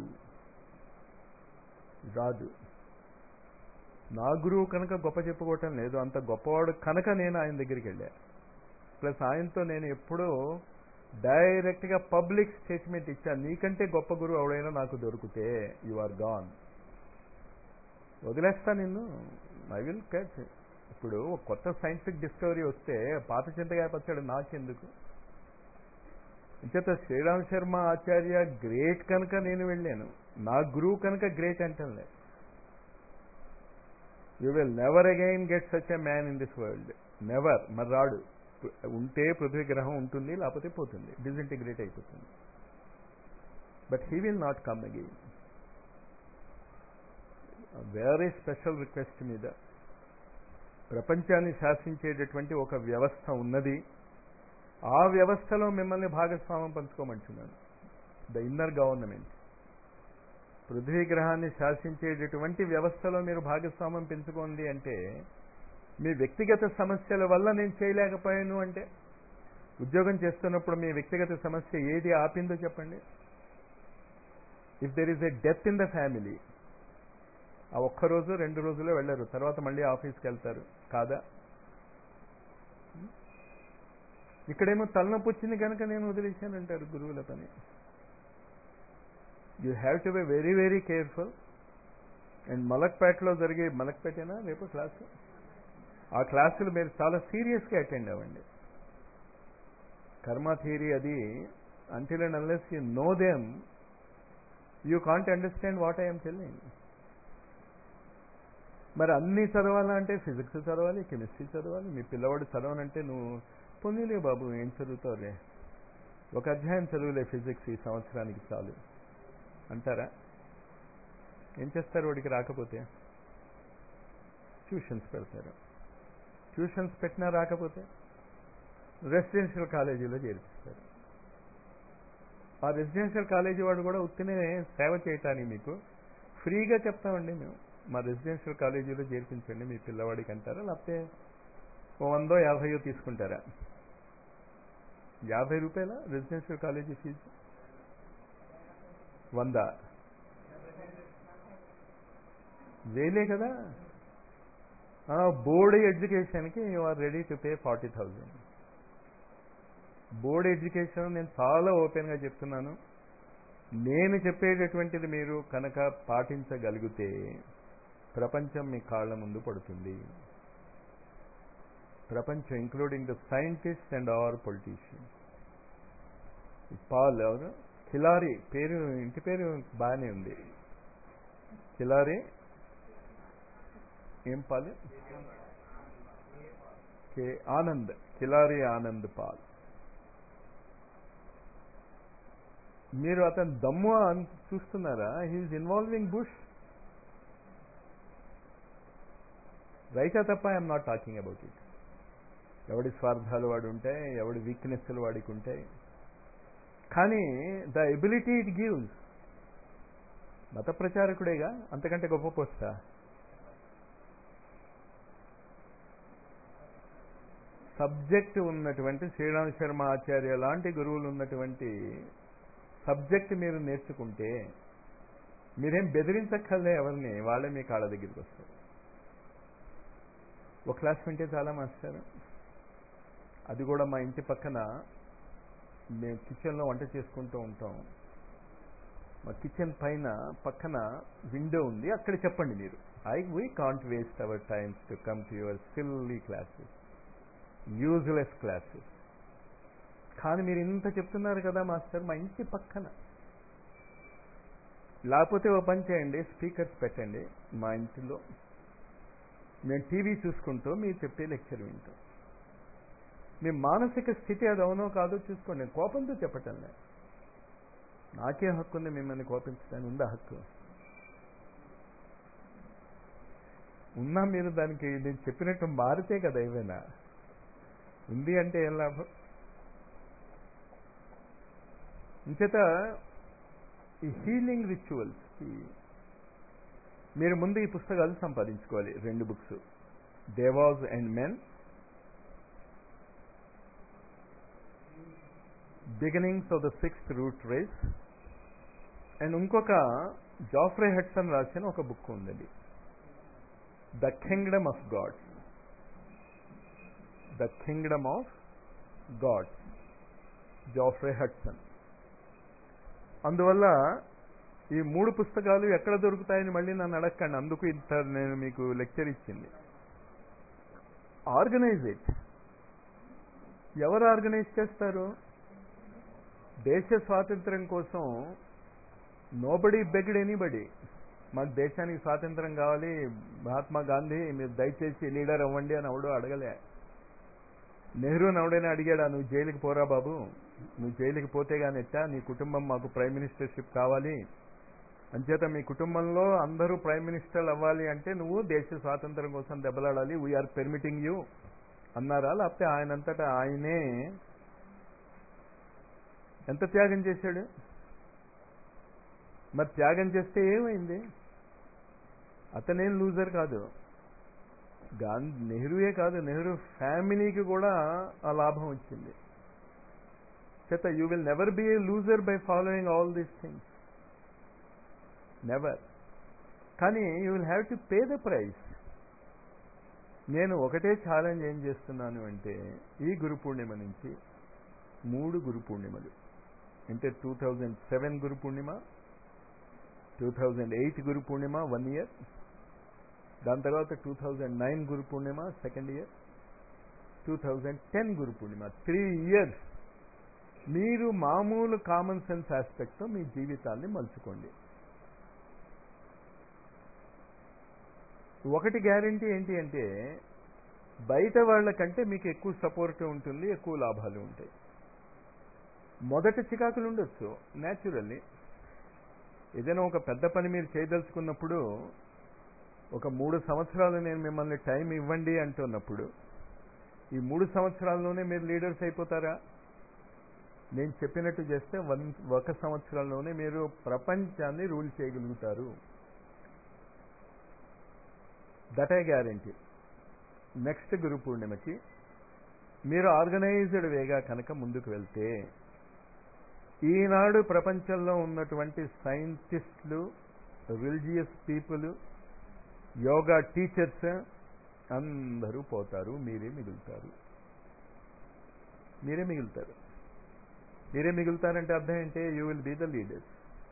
రాదు నా గురువు కనుక గొప్ప చెప్పుకోవటం లేదు అంత గొప్పవాడు కనుక నేను ఆయన దగ్గరికి వెళ్ళా ప్లస్ ఆయనతో నేను ఎప్పుడూ డైరెక్ట్గా పబ్లిక్ స్టేట్మెంట్ ఇచ్చాను నీకంటే గొప్ప గురువు ఎవడైనా నాకు దొరికితే యు ఆర్ గాన్ వదిలేస్తా నిన్ను ఐ విల్ క్యాచ్ ఇప్పుడు కొత్త సైంటిఫిక్ డిస్కవరీ వస్తే పాత చింతగా పచ్చాడు నాకెందుకు ఇంచేత శ్రీరామ్ శర్మ ఆచార్య గ్రేట్ కనుక నేను వెళ్ళాను నా గురువు కనుక గ్రేట్ అంటలే you will never again get such a man in this world never మరి రాడు ఉంటే పృథ్వీ గ్రహం ఉంటుంది లేకపోతే పోతుంది డిజింటిగ్రేట్ అయిపోతుంది but he will not come again very special request మీద ప్రపంచాన్ని శాసించేటటువంటి ఒక వ్యవస్థ ఉన్నది ఆ వ్యవస్థలో మిమ్మల్ని భాగస్వామ్యం పంచుకోమంటున్నాను ద ఇన్నర్ గవర్నమెంట్ పృథ్వీ గ్రహాన్ని శాసించేటటువంటి వ్యవస్థలో మీరు భాగస్వామ్యం పెంచుకోండి అంటే మీ వ్యక్తిగత సమస్యల వల్ల నేను చేయలేకపోయాను అంటే ఉద్యోగం చేస్తున్నప్పుడు మీ వ్యక్తిగత సమస్య ఏది ఆపిందో చెప్పండి if there is a death in the family ఆ ఒక్క రోజు రెండు రోజులే వెళ్ళరు తర్వాత మళ్ళీ ఆఫీస్కి వెళ్తారు కాదా ఇక్కడేమో తలనొప్పి వచ్చింది కనుక నేను వదిలేశానంటారు గురువుల పని you have to be very very careful and మలక్పేటలో జరిగే మలక్పేటేనా రేపు క్లాసు ఆ క్లాసులు మీరు చాలా సీరియస్గా అటెండ్ అవ్వండి కర్మ థియరీ అది until and unless you know them you can't understand what I'm telling మరి అన్ని చదవాలంటే ఫిజిక్స్ చదవాలి కెమిస్ట్రీ చదవాలి మీ పిల్లవాడు చదవనంటే నువ్వు పొందిలే బాబు ఏం చదువుతావులే ఒక అధ్యాయం చదువులే ఫిజిక్స్ ఈ సంవత్సరానికి చాలు అంటారా ఏం చేస్తారు వాడికి రాకపోతే ట్యూషన్స్ పెడతారు ట్యూషన్స్ పెట్టినా రాకపోతే రెసిడెన్షియల్ కాలేజీలో చేర్పిస్తారు ఆ రెసిడెన్షియల్ కాలేజీ వాడు కూడా ఉత్తినే సేవ చేయటానికి మీకు ఫ్రీగా చెప్తామండి మేము మా రెసిడెన్షియల్ కాలేజీలో చేర్పించండి మీ పిల్లవాడికి అంటారా లేకపోతే ఓ వందో యాభైయో తీసుకుంటారా యాభై రూపాయల రెసిడెన్షియల్ కాలేజీ ఫీజు వంద వేలే కదా బోర్డ్ ఎడ్యుకేషన్కి you are ready to pay forty thousand board education నేను చాలా ఓపెన్గా చెప్తున్నాను నేను చెప్పేటటువంటిది మీరు కనుక పాటించగలిగితే ప్రపంచం మీ కాళ్ళ ముందు పడుతుంది ప్రపంచం including the scientist and our politician Paul ఎవరు కిలారి పేరు ఇంటి పేరు బాగానే ఉంది కిలారి ఏం పాలు కే ఆనంద్ కిలారి ఆనంద్ పాల్ మీరు అతను దమ్ము చూస్తున్నారా హీఈస్ ఇన్వాల్వింగ్ బుష్ రైటా తప్ప I'm not talking about it ఎవడి స్వార్థాలు వాడు ఉంటాయి ఎవడి వీక్నెస్లు వాడికి ఉంటాయి కానీ ద ఎబిలిటీ ఇట్ గివ్స్ మత ప్రచారకుడేగా అంతకంటే గొప్ప పోస్టా సబ్జెక్ట్ ఉన్నటువంటి శ్రీరామ్ శర్మ ఆచార్య లాంటి గురువులు ఉన్నటువంటి సబ్జెక్ట్ మీరు నేర్చుకుంటే మీరేం బెదిరించక్కర్లే ఎవరిని వాళ్ళే మీ కాళ్ళ దగ్గరికి వస్తారు ఒక క్లాస్ వింటే చాలా మాస్టర్ అది కూడా మా ఇంటి పక్కన మేము కిచెన్లో వంట చేసుకుంటూ ఉంటాం మా కిచెన్ పైన పక్కన విండో ఉంది అక్కడ చెప్పండి మీరు I we can't waste our times to come to your silly classes useless classes కానీ మీరు ఇంత చెప్తున్నారు కదా మాస్టర్ మా ఇంటి పక్కన లేకపోతే ఓ పని చేయండి స్పీకర్స్ పెట్టండి మా ఇంటిలో మేము టీవీ చూసుకుంటూ మీరు చెప్పే లెక్చర్ వింటాం మీ మానసిక స్థితి అది అవునో కాదో చూసుకోండి నేను కోపంతో చెప్పటం లేదు నాకే హక్కు ఉంది మిమ్మల్ని కోపించడానికి ఉందా హక్కు ఉన్నా మీరు దానికి నేను చెప్పినట్టు మారితే కదా ఏమైనా ఉంది అంటే ఏం లాభం ఇంచేత ఈ హీలింగ్ రిచువల్స్ మీరు ముందు ఈ పుస్తకాలు సంపాదించుకోవాలి రెండు books devas and men beginnings of the sixth root race and ఇంకొక జాఫ్రే హెడ్సన్ రాసిన ఒక బుక్ ఉందండి the kingdom of God the kingdom of God Geoffrey Hodson అందువల్ల ఈ మూడు పుస్తకాలు ఎక్కడ దొరుకుతాయని మళ్ళీ నన్ను అడగండి అందుకు ఇంత నేను మీకు లెక్చర్ ఇచ్చింది ఆర్గనైజ్ ఇట్ ఎవరు ఆర్గనైజ్ చేస్తారు దేశ స్వాతంత్రం కోసం నోబడి బెగ్డ్ ఎనీబడి మాకు దేశానికి స్వాతంత్రం కావాలి మహాత్మా గాంధీ మీరు దయచేసి లీడర్ అవ్వండి అని అవడు అడగలే నెహ్రూ నవడైనా అడిగాడా నువ్వు జైలుకి పోరా బాబు నువ్వు జైలుకి పోతే కానీ ఎట్టా నీ కుటుంబం మాకు ప్రైమ్ మినిస్టర్షిప్ కావాలి అంచేత మీ కుటుంబంలో అందరూ ప్రైమ్ మినిస్టర్లు అవ్వాలి అంటే నువ్వు దేశ స్వాతంత్రం కోసం దెబ్బలాడాలి వీఆర్ పెర్మిటింగ్ యూ అన్నారా లేకపోతే ఆయనంతటా ఆయనే ఎంత త్యాగం చేశాడు మరి త్యాగం చేస్తే ఏమైంది అతనేం లూజర్ కాదు గాంధీ నెహ్రూయే కాదు నెహ్రూ ఫ్యామిలీకి కూడా ఆ లాభం వచ్చింది చేత you will never be a loser by following all these things never కానీ you will have to pay the price నేను ఒకటే ఛాలెంజ్ ఏం చేస్తున్నాను అంటే ఈ గురు పూర్ణిమ నుంచి మూడు గురు పూర్ణిమలు అంటే two thousand seven Guru Purnima two thousand eight Guru Purnima one year దాని తర్వాత two thousand nine Guru Purnima second year two thousand ten Guru Purnima three years మీరు మామూలు కామన్ సెన్స్ ఆస్పెక్ట్తో మీ జీవితాన్ని మలుచుకోండి ఒకటి గ్యారంటీ ఏంటి అంటే బయట వాళ్ళకంటే మీకు ఎక్కువ సపోర్ట్ ఉంటుంది ఎక్కువ లాభాలు ఉంటాయి మొదట చికాకులు ఉండొచ్చు న్యాచురల్లీ ఏదైనా ఒక పెద్ద పని మీరు చేయదలుచుకున్నప్పుడు ఒక మూడు సంవత్సరాలు నేను మిమ్మల్ని టైం ఇవ్వండి అంటున్నప్పుడు ఈ మూడు సంవత్సరాల్లోనే మీరు లీడర్స్ అయిపోతారా నేను చెప్పినట్టు చేస్తే వన్ ఒక సంవత్సరంలోనే మీరు ప్రపంచాన్ని రూల్ చేయగలుగుతారు దట్ ఐ గ్యారంటీ నెక్స్ట్ గురు పూర్ణిమకి మీరు ఆర్గనైజ్డ్ వేగా కనుక ముందుకు వెళ్తే ఈనాడు ప్రపంచంలో ఉన్నటువంటి సైంటిస్టులు రిలీజియస్ పీపుల్ యోగా టీచర్స్ అందరూ పోతారు మీరే మిగులుతారు మీరే మిగులుతారు మీరే మిగులుతారంటే అర్థం ఏంటి you will be the leaders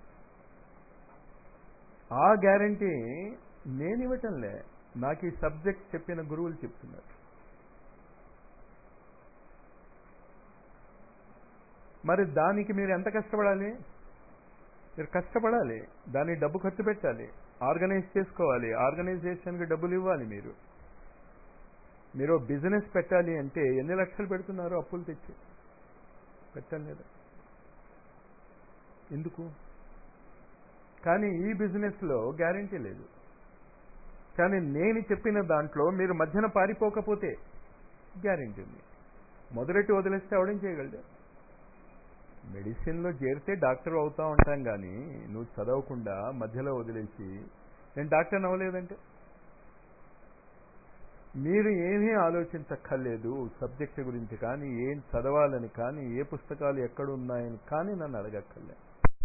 ఆ గ్యారంటీ నేను ఇవ్వటంలే నాకు ఈ సబ్జెక్ట్ చెప్పిన గురువులు చెప్తున్నారు మరి దానికి మీరు ఎంత కష్టపడాలి మీరు కష్టపడాలి దానికి డబ్బు ఖర్చు పెట్టాలి ఆర్గనైజ్ చేసుకోవాలి ఆర్గనైజేషన్కి డబ్బులు ఇవ్వాలి మీరు మీరు బిజినెస్ పెట్టాలి అంటే ఎన్ని లక్షలు పెడుతున్నారు అప్పులు తెచ్చి పెట్టండి లేదా ఎందుకు కానీ ఈ బిజినెస్లో గ్యారంటీ లేదు కానీ నేను చెప్పిన దాంట్లో మీరు మధ్యన పారిపోకపోతే గ్యారంటీ ఉంది మొదలెట్టి వదిలేస్తే అవడం చేయగలడు మెడిసిన్లో చేరితే డాక్టర్ అవుతా ఉంటాం కానీ నువ్వు చదవకుండా మధ్యలో వదిలేసి నేను డాక్టర్ అవ్వలేదంటే మీరు ఏమీ ఆలోచించక్కర్లేదు సబ్జెక్ట్ గురించి కానీ ఏం చదవాలని కానీ ఏ పుస్తకాలు ఎక్కడ ఉన్నాయని కానీ నన్ను అడగక్కర్లేదు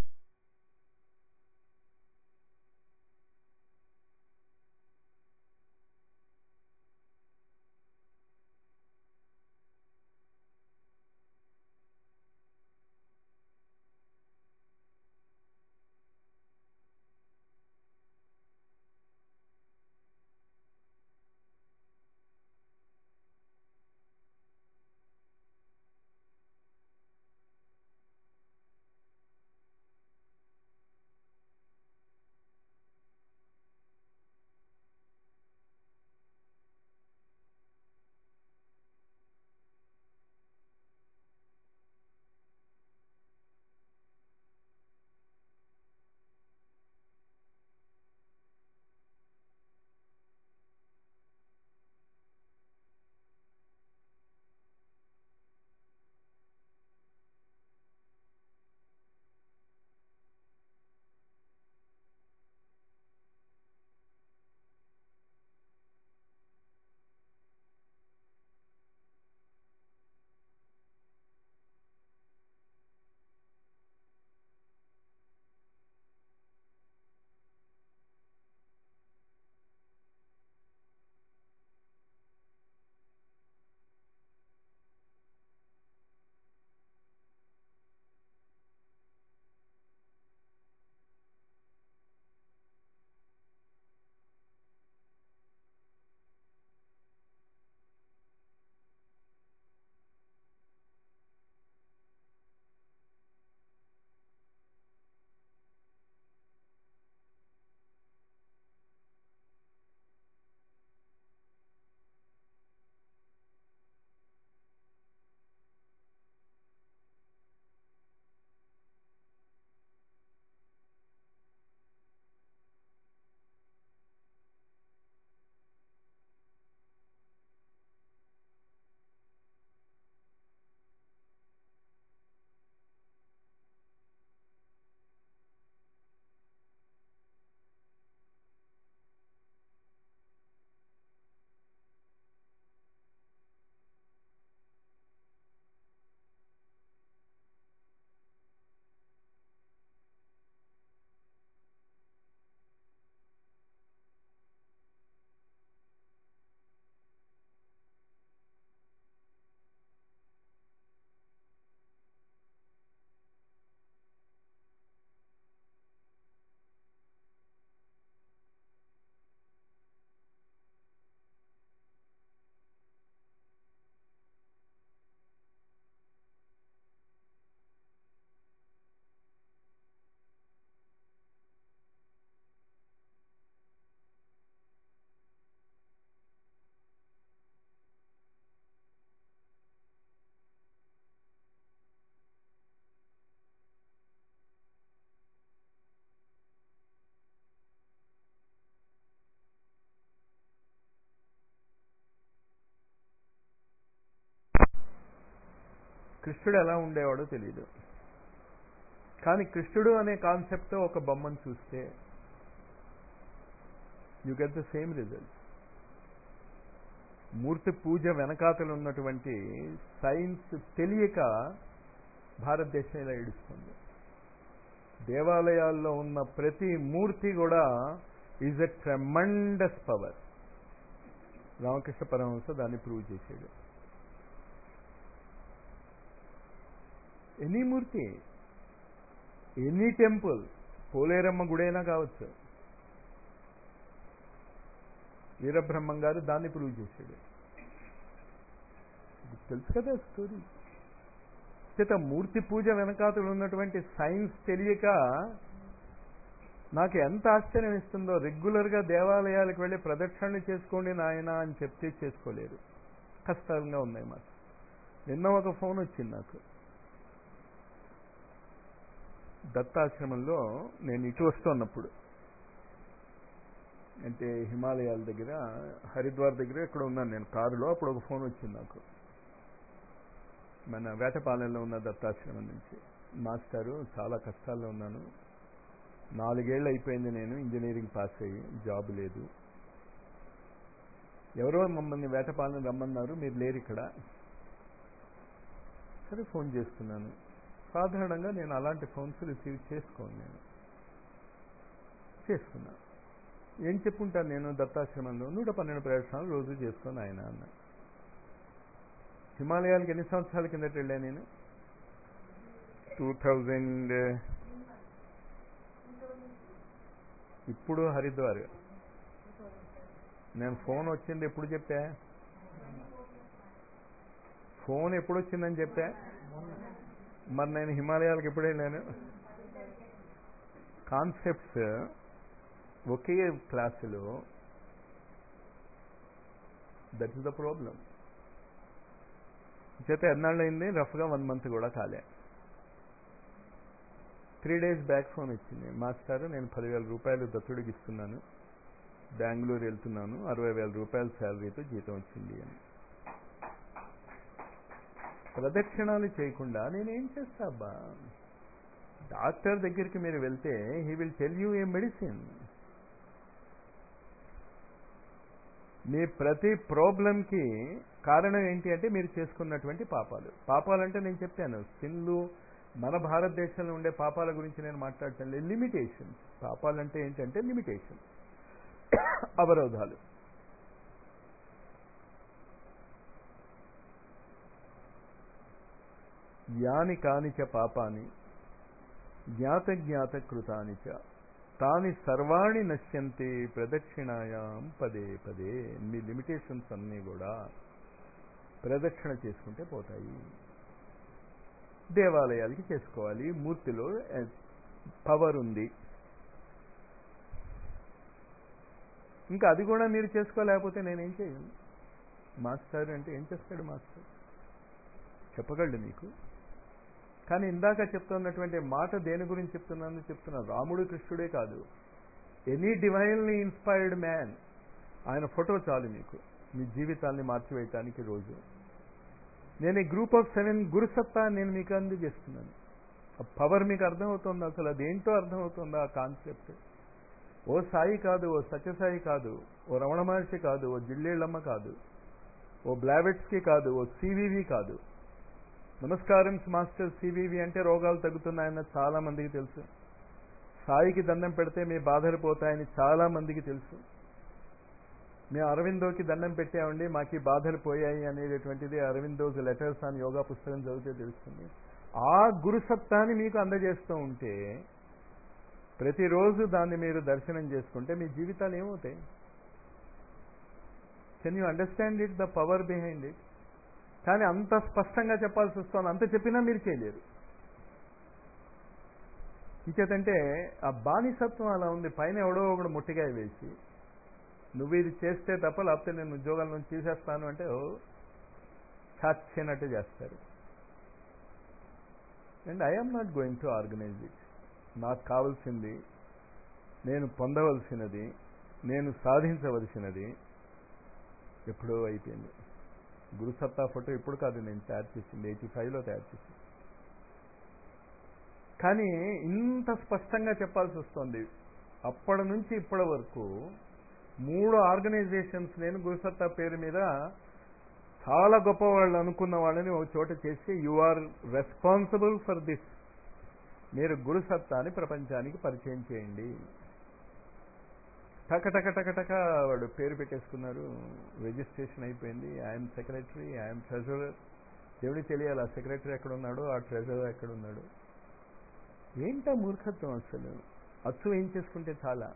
కృష్ణుడు ఎలా ఉండేవాడో తెలియదు కానీ కృష్ణుడు అనే కాన్సెప్ట్తో ఒక బొమ్మను చూస్తే you get the same result మూర్తి పూజ వెనకాతలు ఉన్నటువంటి సైన్స్ తెలియక భారతదేశం ఇలా ఏడుస్తుంది దేవాలయాల్లో ఉన్న ప్రతి మూర్తి కూడా is a tremendous power Ramakrishna Paramahamsa దాన్ని ప్రూవ్ చేశాడు ఎనీ మూర్తి ఎనీ టెంపుల్ పోలేరమ్మ గుడైనా కావచ్చు వీరబ్రహ్మం గారు దాన్ని ప్రూవ్ చేశాడు తెలుసు కదా స్టోరీ చేత మూర్తి పూజ వెనకాతలు ఉన్నటువంటి సైన్స్ తెలియక నాకు ఎంత ఆశ్చర్యం ఇస్తుందో రెగ్యులర్గా దేవాలయాలకు వెళ్ళి ప్రదక్షిణలు చేసుకోండి నాయన అని చెప్తే చేసుకోలేరు కష్టంగా ఉన్నాయి మాకు నిన్న ఒక ఫోన్ వచ్చింది నాకు దత్తాశ్రమంలో నేను ఇటు వస్తున్నప్పుడు అంటే హిమాలయాల దగ్గర హరిద్వార్ దగ్గర ఇక్కడ ఉన్నాను నేను కారులో అప్పుడు ఒక ఫోన్ వచ్చింది నాకు మన వేటపాలెంలో ఉన్న దత్తాశ్రమం నుంచి మాస్టారు చాలా కష్టాల్లో ఉన్నాను నాలుగేళ్ళు అయిపోయింది నేను ఇంజనీరింగ్ పాస్ అయ్యి జాబ్ లేదు ఎవరో మమ్మల్ని వేటపాలని రమ్మన్నారు మీరు లేరు ఇక్కడ సరే ఫోన్ చేస్తున్నాను సాధారణంగా నేను అలాంటి ఫోన్స్ రిసీవ్ చేసుకోను నేను చేసుకున్నా ఏం చెప్పుంటాను నేను దత్తాశ్రమంలో నూట పన్నెండు ప్రదర్శనలు రోజు చేసుకొని ఆయన అన్న హిమాలయాలకు ఎన్ని సంవత్సరాల కిందట వెళ్ళా నేను టూ థౌజండ్ ఇప్పుడు హరిద్వార్ నేను ఫోన్ వచ్చింది ఎప్పుడు చెప్పా ఫోన్ ఎప్పుడు వచ్చిందని చెప్పా మరి నేను హిమాలయాలకు ఎప్పుడు వెళ్ళాను కాన్సెప్ట్స్ ఒకే క్లాసులో దట్ ఇస్ ద ప్రాబ్లం చేత ఎన్నాళ్ళు అయింది రఫ్గా వన్ మంత్ కూడా కాలే త్రీ డేస్ బ్యాక్ ఫోన్ వచ్చింది మాస్టర్ నేను పదివేల రూపాయలు దత్తుడికి ఇస్తున్నాను బెంగళూరు వెళ్తున్నాను అరవై వేల రూపాయల శాలరీతో జీతం వచ్చింది అని ప్రదక్షిణాలు చేయకుండా నేనేం చేస్తా అబ్బా డాక్టర్ దగ్గరికి మీరు వెళ్తే he will tell you a medicine మీ ప్రతి ప్రాబ్లంకి కారణం ఏంటి అంటే మీరు చేసుకున్నటువంటి పాపాలు పాపాలంటే నేను చెప్పాను స్కిన్లు మన భారతదేశంలో ఉండే పాపాల గురించి నేను మాట్లాడటం లేదు లిమిటేషన్ పాపాలంటే ఏంటంటే లిమిటేషన్ అవరోధాలు యాని కానిచ పాపాని జ్ఞాత జ్ఞాత కృతాని చ తాని సర్వాణి నశ్యంతి ప్రదక్షిణాయాం పదే పదే మీ లిమిటేషన్స్ అన్నీ కూడా ప్రదక్షిణ చేసుకుంటే పోతాయి దేవాలయాలకి చేసుకోవాలి మూర్తిలో పవర్ ఉంది ఇంకా అది కూడా మీరు చేసుకోలేకపోతే నేనేం చేయను మాస్టర్ అంటే ఏం చేస్తాడు మాస్టర్ చెప్పగలడు మీకు కానీ ఇందాక చెప్తున్నటువంటి మాట దేని గురించి చెప్తున్నాను చెప్తున్నా రాముడు కృష్ణుడే కాదు ఎనీ డివైన్లీ ఇన్స్పైర్డ్ మ్యాన్ ఆయన ఫోటో చాలు మీకు మీ జీవితాన్ని మార్చివేయటానికి రోజు నేను ఈ గ్రూప్ ఆఫ్ సెవెన్ గురుసత్తా నేను మీకు అందజేస్తున్నాను ఆ పవర్ మీకు అర్థమవుతుంది అసలు అదేంటో అర్థమవుతుందా ఆ కాన్సెప్ట్ ఓ సాయి కాదు ఓ సత్యసాయి కాదు ఓ రమణ మహర్షి కాదు ఓ జిల్లేళ్ళమ్మ కాదు ఓ బ్లావెట్స్కి కాదు ఓ సివివి కాదు నమస్కారం మాస్టర్ సివివి అంటే రోగాలు తగ్గుతున్నాయన్న చాలా మందికి తెలుసు సాయికి దండం పెడితే మీ బాధలు పోతాయని చాలా మందికి తెలుసు మేము అరవిందోకి దండం పెట్టామండి మాకు ఈ బాధలు పోయాయి అనేటటువంటిది అరవిందోస్ లెటర్స్ అని యోగా పుస్తకం చదివితే తెలుస్తుంది ఆ గురుసత్తాన్ని మీకు అందజేస్తూ ఉంటే ప్రతిరోజు దాన్ని మీరు దర్శనం చేసుకుంటే మీ జీవితాలు ఏమవుతాయి can you understand it the power behind it కానీ అంత స్పష్టంగా చెప్పాల్సి వస్తుంది అంత చెప్పినా మీరు చేయలేరు ఇంకేతంటే ఆ బానిసత్వం అలా ఉంది పైన ఎవడో ఒకడు ముట్టిగాయ వేసి నువ్వు ఇది చేస్తే తప్ప లేకపోతే నేను ఉద్యోగాల నుంచి తీసేస్తాను అంటే ఓ చాచినట్టు చేస్తారు and I'm not going to organize it నాకు కావలసింది నేను పొందవలసినది నేను సాధించవలసినది ఎప్పుడో అయిపోయింది గురుసత్తా ఫోటో ఇప్పుడు కాదు నేను తయారు చేసింది ఎయిటీ ఫైవ్లో తయారు చేసింది కానీ ఇంత స్పష్టంగా చెప్పాల్సి వస్తుంది అప్పటి నుంచి ఇప్పటి వరకు మూడు ఆర్గనైజేషన్స్ నేను గురుసత్తా పేరు మీద చాలా గొప్ప వాళ్ళు అనుకున్న వాళ్ళని ఒక చోట చేసి you are responsible for this మీరు గురుసత్తాని ప్రపంచానికి పరిచయం చేయండి టక టక టక టక వాడు పేరు పెట్టేసుకున్నారు రిజిస్ట్రేషన్ అయిపోయింది ఐఎమ్ సెక్రటరీ ఐఎమ్ ట్రెజరర్ దేవుడికి తెలియాలి ఆ సెక్రటరీ ఎక్కడ ఉన్నాడు ఆ ట్రెజరర్ ఎక్కడ ఉన్నాడు ఏంటా మూర్ఖత్వం అసలు అచ్చు ఏం చేసుకుంటే చాలా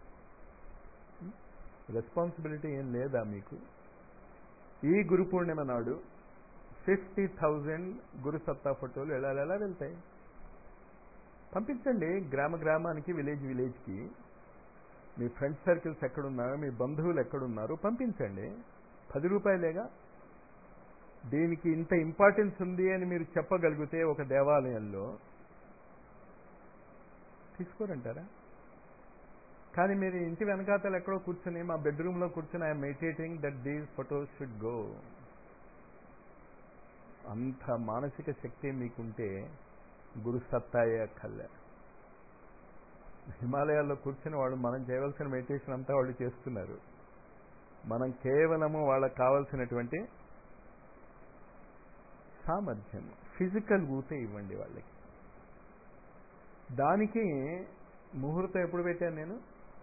రెస్పాన్సిబిలిటీ ఏం లేదా మీకు ఈ గురు పూర్ణిమ నాడు ఫిఫ్టీ థౌజండ్ గురు సత్తా ఫోటోలు ఎలా ఎలా వెళ్తాయి పంపించండి గ్రామ గ్రామానికి విలేజ్ విలేజ్కి మీ ఫ్రెండ్ సర్కిల్స్ ఎక్కడున్నారో మీ బంధువులు ఎక్కడున్నారో పంపించండి పది రూపాయలేగా దీనికి ఇంత ఇంపార్టెన్స్ ఉంది అని మీరు చెప్పగలిగితే ఒక దేవాలయంలో తీసుకోరంటారా కానీ మీరు ఇంటి వెనకాతలు ఎక్కడో కూర్చొని మా బెడ్రూమ్లో కూర్చొని I'm meditating that these photos should go అంత మానసిక శక్తి మీకుంటే గురు సత్తాయే అక్కర్లే హిమాలయాల్లో కూర్చొని వాళ్ళు మనం చేయవలసిన మెడిటేషన్ అంతా వాళ్ళు చేస్తున్నారు మనం కేవలము వాళ్ళకి కావలసినటువంటి సామర్థ్యం ఫిజికల్ ఊతే ఇవ్వండి వాళ్ళకి దానికి ముహూర్తం ఎప్పుడు పెట్టాను నేను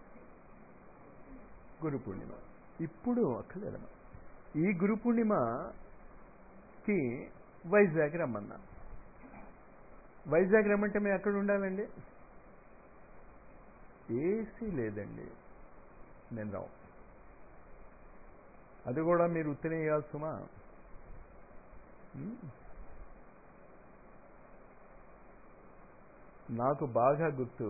గురు పూర్ణిమ ఇప్పుడు అక్కర్లేదమ్మా ఈ గురు పూర్ణిమకి వైజాగ్ రమ్మన్నా వైజాగ్ రమ్మంటే మేము ఎక్కడ ఉండాలండి ఏసీ లేదండి నేను రావు అది కూడా మీరు ఉత్తరేయాలి సుమా నాకు బాగా గుర్తు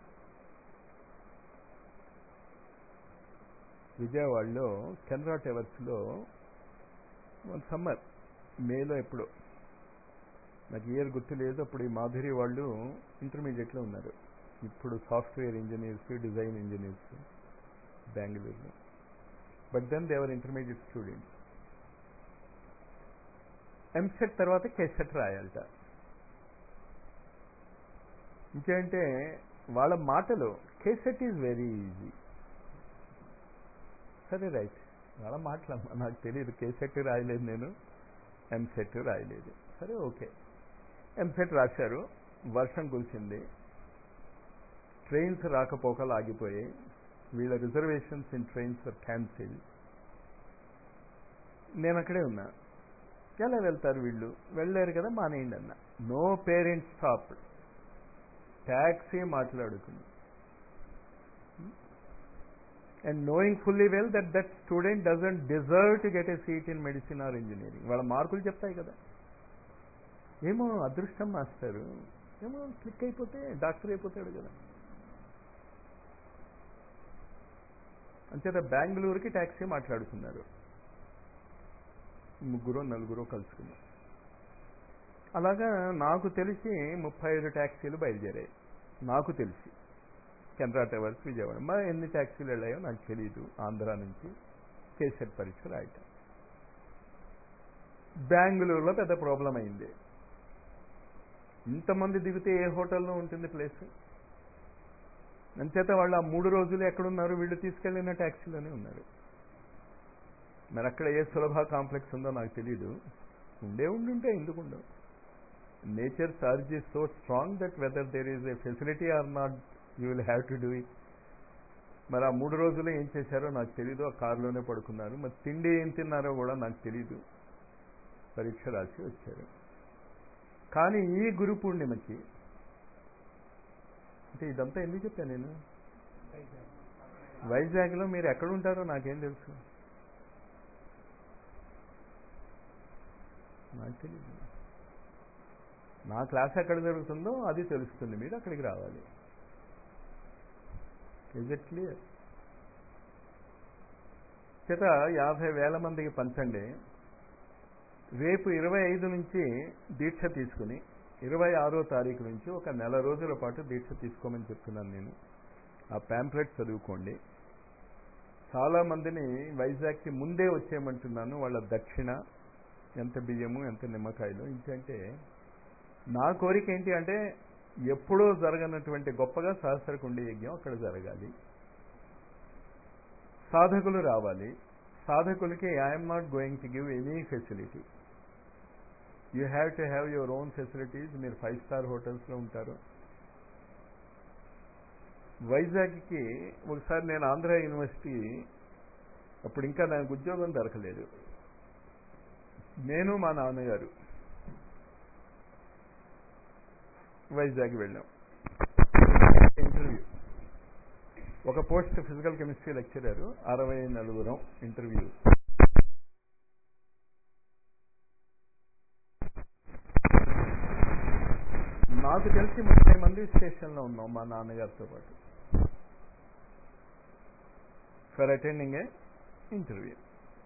విజయవాడలో కెనరా టెవర్స్లో సమ్మర్ మేలో ఎప్పుడో నాకు ఇయర్ గుర్తు లేదు అప్పుడు ఈ మాధురి వాళ్ళు ఇంటర్మీడియట్లో ఉన్నారు ఇప్పుడు సాఫ్ట్వేర్ ఇంజనీర్స్ డిజైన్ ఇంజనీర్స్ బెంగళూరులో but then their intermediate students EAMCET తర్వాత కేసెట్ రాయాలట ఇంకేంటే వాళ్ళ మాటలు కేసెట్ ఈజ్ వెరీ ఈజీ సరే రైట్ వాళ్ళ మాటలు నాకు తెలియదు కేసెట్ రాయలేదు నేను ఎంసెట్ రాయలేదు సరే ఓకే ఎంసెట్ రాశారు వర్షం కురిసింది ట్రైన్స్ రాకపోకలు ఆగిపోయాయి వీళ్ళ రిజర్వేషన్స్ ఇన్ ట్రైన్స్ క్యాన్సిల్ నేను అక్కడే ఉన్నా ఎలా వెళ్తారు వీళ్ళు వెళ్ళారు కదా మానేయండి అన్న నో పేరెంట్స్ స్టాప్ ట్యాక్సీ మాట్లాడుకుంది and knowing fully well that that student doesn't deserve to get a seat in medicine or engineering వాళ్ళ మార్కులు చెప్తాయి కదా ఏమో అదృష్టం మాస్టారు ఏమో క్లిక్ అయిపోతే డాక్టర్ అయిపోతాడు కదా అంచేత బెంగళూరుకి ట్యాక్సీ మాట్లాడుకున్నారు ముగ్గురు నలుగురు కలుసుకున్నారు అలాగా నాకు తెలిసి ముప్పై ఐదు ట్యాక్సీలు బయలుదేరాయి నాకు తెలిసి కెనరా టవర్స్ విజయవాడ మరి ఎన్ని ట్యాక్సీలు వెళ్ళాయో నాకు తెలియదు ఆంధ్ర నుంచి కేసెట్ పరీక్ష రాయటం బెంగళూరులో పెద్ద ప్రాబ్లం అయింది ఇంతమంది దిగితే ఏ హోటల్లో ఉంటుంది ప్లేస్ అంచేత వాళ్ళు ఆ మూడు రోజులు ఎక్కడున్నారు వీళ్ళు తీసుకెళ్లిన ట్యాక్సీలోనే ఉన్నారు మరి అక్కడ ఏ సులభ కాంప్లెక్స్ ఉందో నాకు తెలియదు ఉండే ఉండుంటే ఎందుకు ఉండవు nature charge is so strong that whether there is a facility or not you will have to do it మరి ఆ మూడు రోజులు ఏం చేశారో నాకు తెలీదు ఆ కారులోనే పడుకున్నారు మరి తిండి ఏం తిన్నారో కూడా నాకు తెలీదు పరీక్ష రాసి వచ్చారు కానీ ఈ గురు పూర్ణిమకి అంటే ఇదంతా ఎందుకు చెప్పాను నేను వైజాగ్లో మీరు ఎక్కడుంటారో నాకేం తెలుసు నాకు తెలియదు నా క్లాస్ ఎక్కడ జరుగుతుందో అది తెలుస్తుంది మీరు అక్కడికి రావాలి ఇజ్ ఇట్ క్లియర్ చేత యాభై వేల మందికి పంచండి రేపు ఇరవై ఐదు నుంచి దీక్ష తీసుకుని ఇరవై ఆరో తారీఖు నుంచి ఒక నెల రోజుల పాటు దీక్ష తీసుకోమని చెప్తున్నాను నేను ఆ ప్యాంప్లెట్ చదువుకోండి చాలామందిని వైజాగ్కి ముందే వచ్చేయమంటున్నాను వాళ్ళ దక్షిణ ఎంత బియ్యము ఎంత నిమ్మకాయలు ఇంకంటే నా కోరిక ఏంటి అంటే ఎప్పుడూ జరగనటువంటి గొప్పగా సహస్రకుండి యజ్ఞం అక్కడ జరగాలి సాధకులు రావాలి సాధకులకి I'm not going to give any facility you have to have your own facilities మీరు ఫైవ్ స్టార్ హోటల్స్లో ఉంటారు వైజాగ్కి ఒకసారి నేను ఆంధ్ర యూనివర్సిటీ అప్పుడు ఇంకా నాకు ఉద్యోగం దొరకలేదు నేను మా నాన్నగారు వైజాగ్ వెళ్ళాం ఇంటర్వ్యూ ఒక పోస్ట్ ఫిజికల్ కెమిస్ట్రీ లెక్చరర్ అరవై నలుగురం ఇంటర్వ్యూ నాకు తెలిసి ముప్పై మంది స్టేషన్లో ఉన్నాం మా నాన్నగారితో పాటు ఫర్ అటెండింగ్ ఏ ఇంటర్వ్యూ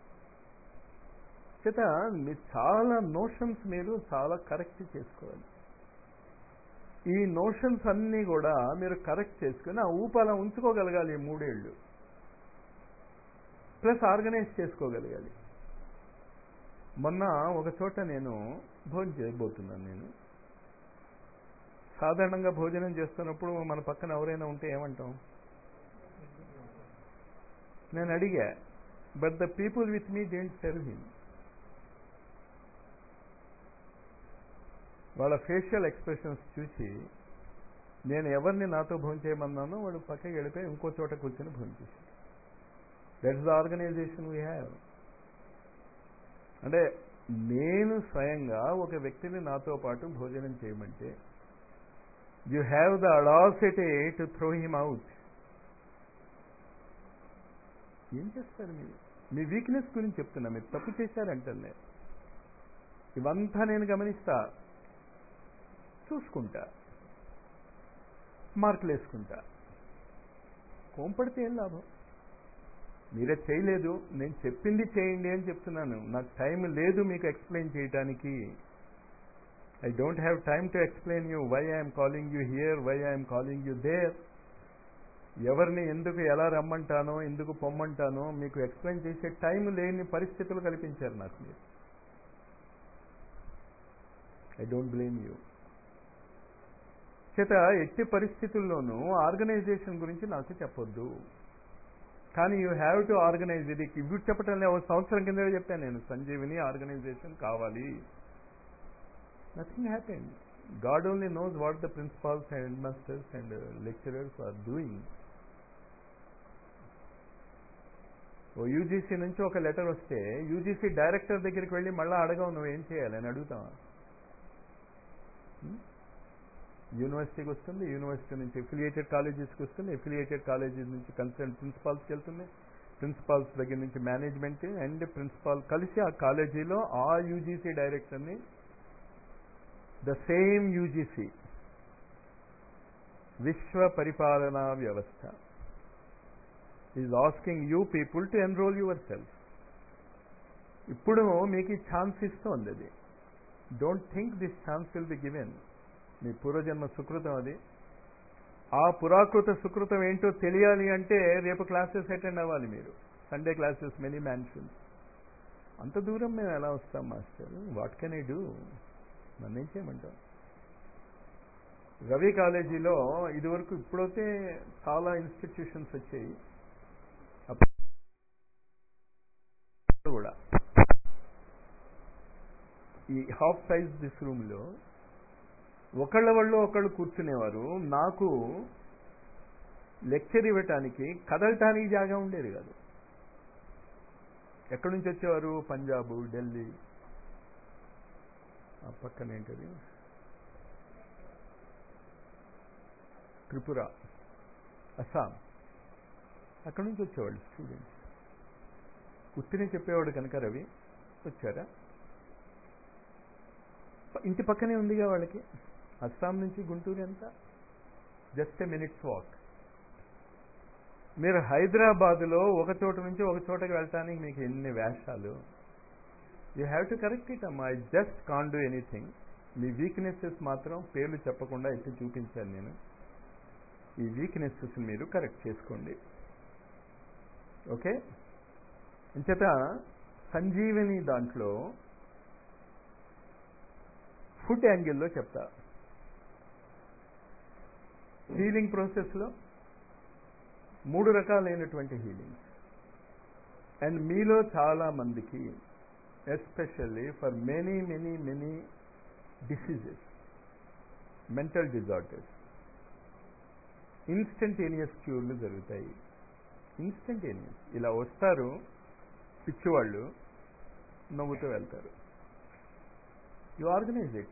చేత మీరు చాలా నోషన్స్ మీరు చాలా కరెక్ట్ చేసుకోవాలి ఈ నోషన్స్ అన్నీ కూడా మీరు కరెక్ట్ చేసుకుని ఆ ఊపు అలా ఉంచుకోగలగాలి ఈ మూడేళ్ళు ప్లస్ ఆర్గనైజ్ చేసుకోగలగాలి మొన్న ఒక చోట నేను భోజనం చేయబోతున్నాను నేను సాధారణంగా భోజనం చేస్తున్నప్పుడు మన పక్కన ఎవరైనా ఉంటే ఏమంటాం నేను అడిగా but the people with me don't serve him వాళ్ళ ఫేషియల్ ఎక్స్ప్రెషన్స్ చూసి నేను ఎవరిని నాతో భోజనం చేయమన్నానో వాడు పక్కకి వెళ్ళిపోయి ఇంకో చోట కూర్చొని భోజనం చేశాడు that's the organization we have అంటే నేను స్వయంగా ఒక వ్యక్తిని నాతో పాటు భోజనం చేయమంటే you have the audacity to throw him out ఏం చేస్తారు మీరు మీ వీక్నెస్ గురించి చెప్తున్నా మీరు తప్పు చేశారంటే ఇవంతా నేను గమనిస్తా చూసుకుంటా మార్కులు వేసుకుంటా కోంపడితే ఏం లాభం మీరే చేయలేదు నేను చెప్పింది చేయండి అని చెప్తున్నాను నాకు టైం లేదు మీకు ఎక్స్ప్లెయిన్ చేయటానికి I don't have time to explain you why I'm calling you here why I'm calling you there ఎవరిని ఎందుకు ఎలా రమ్మంటానో ఎందుకు పొమ్మంటానో మీకు ఎక్స్ప్లెయిన్ చేసే టైం లేని పరిస్థితులు కల్పించారు నాకు మీరు ఐ డోంట్ బ్లేమ్ యూ చేత ఎట్టి పరిస్థితుల్లోనూ ఆర్గనైజేషన్ గురించి నాకు చెప్పొద్దు కానీ యూ హ్యావ్ టు ఆర్గనైజ్ ఇది ఇవి చెప్పటం ఒక సంవత్సరం కింద చెప్పాను నేను సంజీవిని ఆర్గనైజేషన్ కావాలి nothing happen God only knows what the principals and head masters and lecturers are doing ఓ యూజీసీ నుంచి ఒక లెటర్ వస్తే యూజీసీ డైరెక్టర్ దగ్గరికి వెళ్ళి మళ్ళీ అడగవు నువ్వు ఏం చేయాలి అని అడుగుతావా యూనివర్సిటీకి వస్తుంది యూనివర్సిటీ నుంచి ఎఫిలియేటెడ్ కాలేజెస్కి వస్తుంది ఎఫిలియేటెడ్ కాలేజెస్ నుంచి కన్సర్న్ ప్రిన్సిపాల్స్కి వెళ్తుంది ప్రిన్సిపాల్స్ దగ్గర నుంచి మేనేజ్మెంట్ అండ్ ప్రిన్సిపాల్ కలిసి ఆ కాలేజీలో ఆ యూజీసీ డైరెక్టర్ని ద సేమ్ యూజీసీ విశ్వ పరిపాలనా వ్యవస్థ is asking you people to enroll yourself ఇప్పుడు మీకు ఈ ఛాన్స్ ఇస్తోంది అది don't think this chance will be given మీ పూర్వజన్మ సుకృతం అది ఆ పురాకృత సుకృతం ఏంటో తెలియాలి అంటే రేపు క్లాసెస్ అటెండ్ అవ్వాలి మీరు సండే క్లాసెస్ మెనీ మ్యాన్షన్స్ అంత దూరం మేము ఎలా వస్తాం master what can I do నన్ను ఏం చేయమంటాం రవి కాలేజీలో ఇదివరకు ఇప్పుడైతే చాలా ఇన్స్టిట్యూషన్స్ వచ్చాయి కూడా ఈ హాఫ్ సైజ్ దిస్ రూమ్లో ఒకళ్ళ వాళ్ళు ఒకళ్ళు కూర్చునేవారు నాకు లెక్చర్ ఇవ్వటానికి కదలటానికి జాగా ఉండేది కాదు ఎక్కడి నుంచి వచ్చేవారు పంజాబ్ ఢిల్లీ ఆ పక్కన ఏంటది త్రిపుర అస్సాం అక్కడి నుంచి వచ్చేవాళ్ళు స్టూడెంట్స్ ఉత్తినే చెప్పేవాడు కనుక రవి వచ్చారా ఇంటి పక్కనే ఉందిగా వాళ్ళకి అస్సాం నుంచి గుంటూరు ఎంత జస్ట్ ఎ మినిట్స్ వాక్ మీరు హైదరాబాదులో ఒక చోట నుంచి ఒక చోటకి వెళ్ళటానికి మీకు ఎన్ని వేషాలు you have to correct it అమ్మా I just can do anything మీ వీక్నెసెస్ మాత్రం పేర్లు చెప్పకుండా ఎత్తి చూపించాను నేను ఈ వీక్నెసెస్ మీరు కరెక్ట్ చేసుకోండి ఓకే ఇంచేత సంజీవని దాంట్లో ఫుడ్ యాంగిల్లో చెప్తా హీలింగ్ ప్రాసెస్లో మూడు రకాలైనటువంటి హీలింగ్స్ అండ్ మీలో చాలా మందికి especially for many many many diseases mental disorders instantaneous క్యూర్లు జరుగుతాయి ఇన్స్టంటేనియస్ ఇలా వస్తారు పిచ్చివాళ్ళు నవ్వుతూ వెళ్తారు యు ఆర్గనైజ్ ఇట్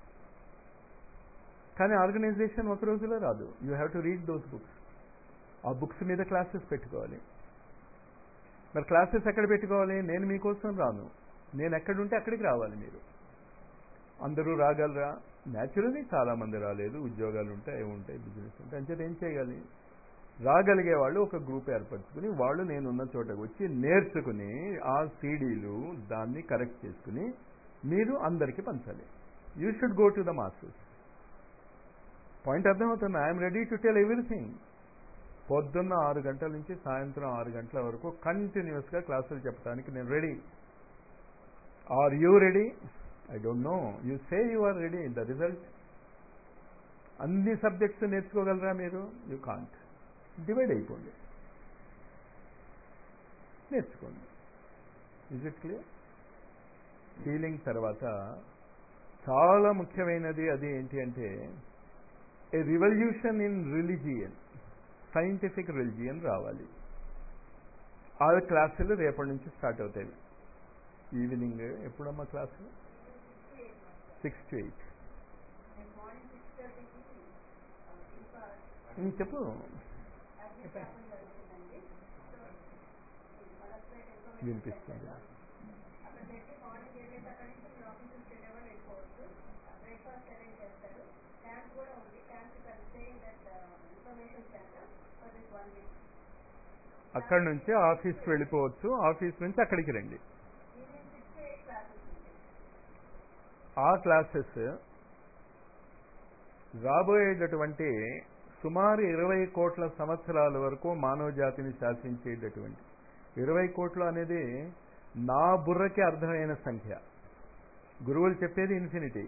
కానీ ఆర్గనైజేషన్ ఒక రోజులో రాదు you have to read those books ఆ బుక్స్ మీద క్లాసెస్ పెట్టుకోవాలి మరి క్లాసెస్ ఎక్కడ పెట్టుకోవాలి నేను మీకోసం రాను నేను ఎక్కడుంటే అక్కడికి రావాలి మీరు అందరూ రాగలరా న్యాచురల్లీ చాలా మంది రాలేదు ఉద్యోగాలు ఉంటాయి అవి ఉంటాయి బిజినెస్ ఉంటాయి అంచేత ఏం చేయాలి రాగలిగే వాళ్ళు ఒక గ్రూప్ ఏర్పరచుకుని వాళ్ళు నేనున్న చోటకు వచ్చి నేర్చుకుని ఆ సీడీలు దాన్ని కరెక్ట్ చేసుకుని మీరు అందరికీ పంచాలి you should go to the masses point అర్థమవుతుంది I'm ready to tell everything పొద్దున్న ఆరు గంటల నుంచి సాయంత్రం ఆరు గంటల వరకు కంటిన్యూస్గా క్లాసులు చెప్పడానికి నేను ready are you ready I don't know you say you are ready the result అన్ని సబ్జెక్ట్స్ నేర్చుకోగలరా మీరు యూ కాంట్ డివైడ్ అయిపోండి నేర్చుకోండి ఇజ్ ఇట్ క్లియర్ హీలింగ్ తర్వాత చాలా ముఖ్యమైనది అది ఏంటి అంటే a revolution in religion scientific religion రావాలి ఆ క్లాసులు రేపటి నుంచి స్టార్ట్ అవుతాయి ఈవినింగ్ ఎప్పుడమ్మా క్లాసు సిక్స్ టు ఎయిట్ చెప్పు వినిపిస్తుంది అక్కడి నుంచి ఆఫీస్కి వెళ్ళిపోవచ్చు ఆఫీస్ నుంచి అక్కడికి రండి ఆ క్లాసెస్ రాబోయేటటువంటి సుమారు ఇరవై కోట్ల సంవత్సరాల వరకు మానవ జాతిని శాసించేటటువంటి ఇరవై కోట్లు అనేది నా బుర్రకి అర్థమైన సంఖ్య గురువులు చెప్పేది ఇన్ఫినిటీ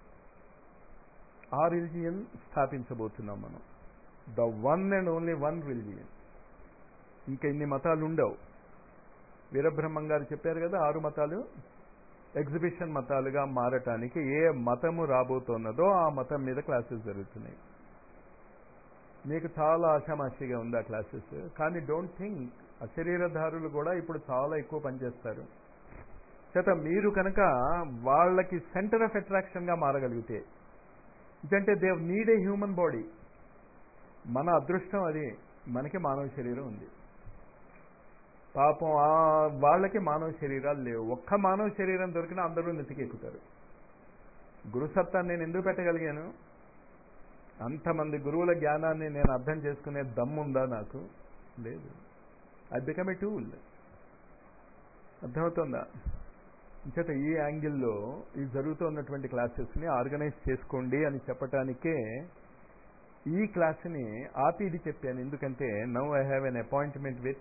ఆ రిలిజియన్ స్థాపించబోతున్నాం మనం the one and only one religion ఇంకా ఇన్ని మతాలు ఉండవు వీరబ్రహ్మం గారు చెప్పారు కదా ఆరు మతాలు ఎగ్జిబిషన్ మతాలుగా మారటానికి ఏ మతము రాబోతున్నదో ఆ మతం మీద క్లాసెస్ జరుగుతున్నాయి మీకు చాలా ఆషామాషిగా ఉంది ఆ క్లాసెస్ కానీ డోంట్ థింక్ అశరీరధారులు కూడా ఇప్పుడు చాలా ఎక్కువ పనిచేస్తారు చేత మీరు కనుక వాళ్ళకి సెంటర్ ఆఫ్ అట్రాక్షన్గా మారగలిగితే ఎందుకంటే they need a human body మన అదృష్టం అది మనకి మానవ శరీరం ఉంది పాపం ఆ వాళ్ళకి మానవ శరీరాలు లేవు ఒక్క మానవ శరీరం దొరికినా అందరూ నెత్తికెక్కుతారు గురుసత్తాన్ని నేను ఎందుకు పెట్టగలిగాను అంతమంది గురువుల జ్ఞానాన్ని నేను అర్థం చేసుకునే దమ్ముందా నాకు లేదు ఐ బికమ్ ఏ టూల్ అర్థమవుతుందా ఇంచేత ఈ యాంగిల్లో ఈ జరుగుతున్నటువంటి క్లాసెస్ని ఆర్గనైజ్ చేసుకోండి అని చెప్పటానికే ఈ క్లాస్ని ఆపి ఇది చెప్పాను ఎందుకంటే now I have an appointment with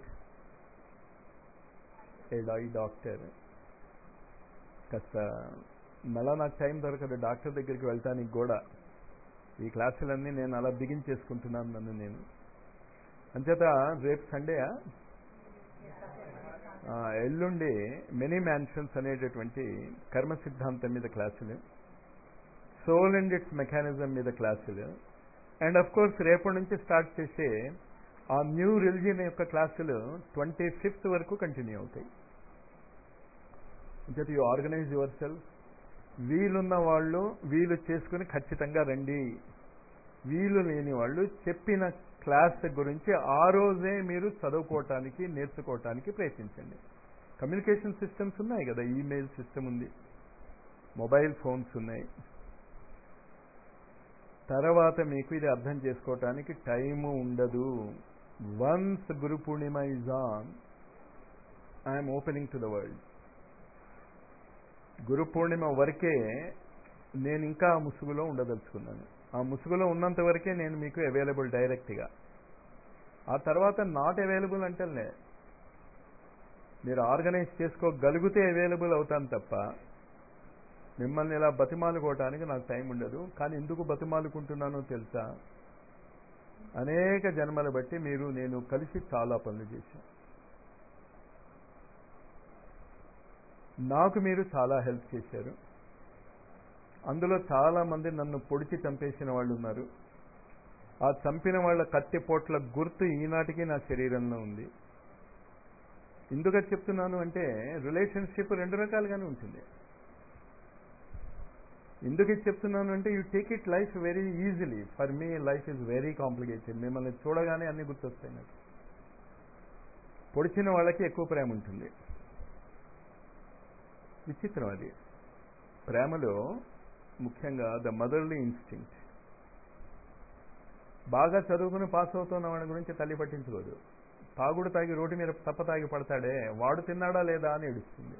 a eye doctor కాస్త మళ్ళా నాకు టైం దొరకదు డాక్టర్ దగ్గరికి వెళ్తానికి కూడా ఈ క్లాసులన్నీ నేను అలా బిగించేసుకుంటున్నాను నన్ను నేను అంచేత రేపు సండేయా ఎల్లుండి మెనీ మ్యాన్షన్స్ అనేటటువంటి కర్మ సిద్ధాంతం మీద క్లాసులు సోల్ అండ్ ఇట్స్ మెకానిజం మీద క్లాసులు అండ్ అఫ్ కోర్స్ రేపటి నుంచి స్టార్ట్ చేసే ఆ న్యూ రిలిజియన్ యొక్క క్లాసులు ట్వంటీ ఫిఫ్త్ వరకు కంటిన్యూ అవుతాయి అంటే యూ ఆర్గనైజ్ యువర్ సెల్ఫ్ వీలున్న వాళ్ళు వీలు చేసుకుని ఖచ్చితంగా రండి వీలు లేని వాళ్ళు చెప్పిన క్లాస్ గురించి ఆ రోజే మీరు చదువుకోవటానికి నేర్చుకోవటానికి ప్రయత్నించండి కమ్యూనికేషన్ సిస్టమ్స్ ఉన్నాయి కదా ఈమెయిల్ సిస్టమ్ ఉంది మొబైల్ ఫోన్స్ ఉన్నాయి తర్వాత మీకు ఇది అర్థం చేసుకోవటానికి టైము ఉండదు once Guru Purnima is on I'm opening to the world Guru Purnima వరకే నేను ఇంకా ఆ ముసుగులో ఉండదలుచుకున్నాను ఆ ముసుగులో ఉన్నంత వరకే నేను మీకు అవైలబుల్ డైరెక్ట్గా ఆ తర్వాత నాట్ అవైలబుల్ అంటేనే మీరు ఆర్గనైజ్ చేసుకోగలిగితే అవైలబుల్ అవుతాను తప్ప మిమ్మల్ని ఇలా బతిమాలుకోవటానికి నాకు టైం ఉండదు కానీ ఎందుకు బతిమాలుకుంటున్నానో తెలుసా అనేక జన్మలు బట్టి మీరు నేను కలిసి చాలా పనులు చేశాం నాకు మీరు చాలా హెల్ప్ చేశారు అందులో చాలా మంది నన్ను పొడిచి చంపేసిన వాళ్ళు ఉన్నారు ఆ చంపిన వాళ్ళ కత్తిపోట్ల గుర్తు ఈనాటికి నా శరీరంలో ఉంది ఎందుకని చెప్తున్నాను అంటే రిలేషన్షిప్ రెండు రకాలుగానే ఉంటుంది ఎందుకు ఇది చెప్తున్నాను అంటే you take it life very easily for me life is very complicated మిమ్మల్ని చూడగానే అన్ని గుర్తొస్తాయి నాకు పొడిచిన వాళ్ళకి ఎక్కువ ప్రేమ ఉంటుంది విచిత్రం అది ప్రేమలో ముఖ్యంగా ద మదర్లీ ఇన్స్టింక్ట్ బాగా చదువుకుని పాస్ అవుతున్న వాడి గురించి తల్లి పట్టించుకోదు తాగుడు తాగి రోడ్డు మీద తప్ప తాగి పడతాడే వాడు తిన్నాడా లేదా అని ఏడుస్తుంది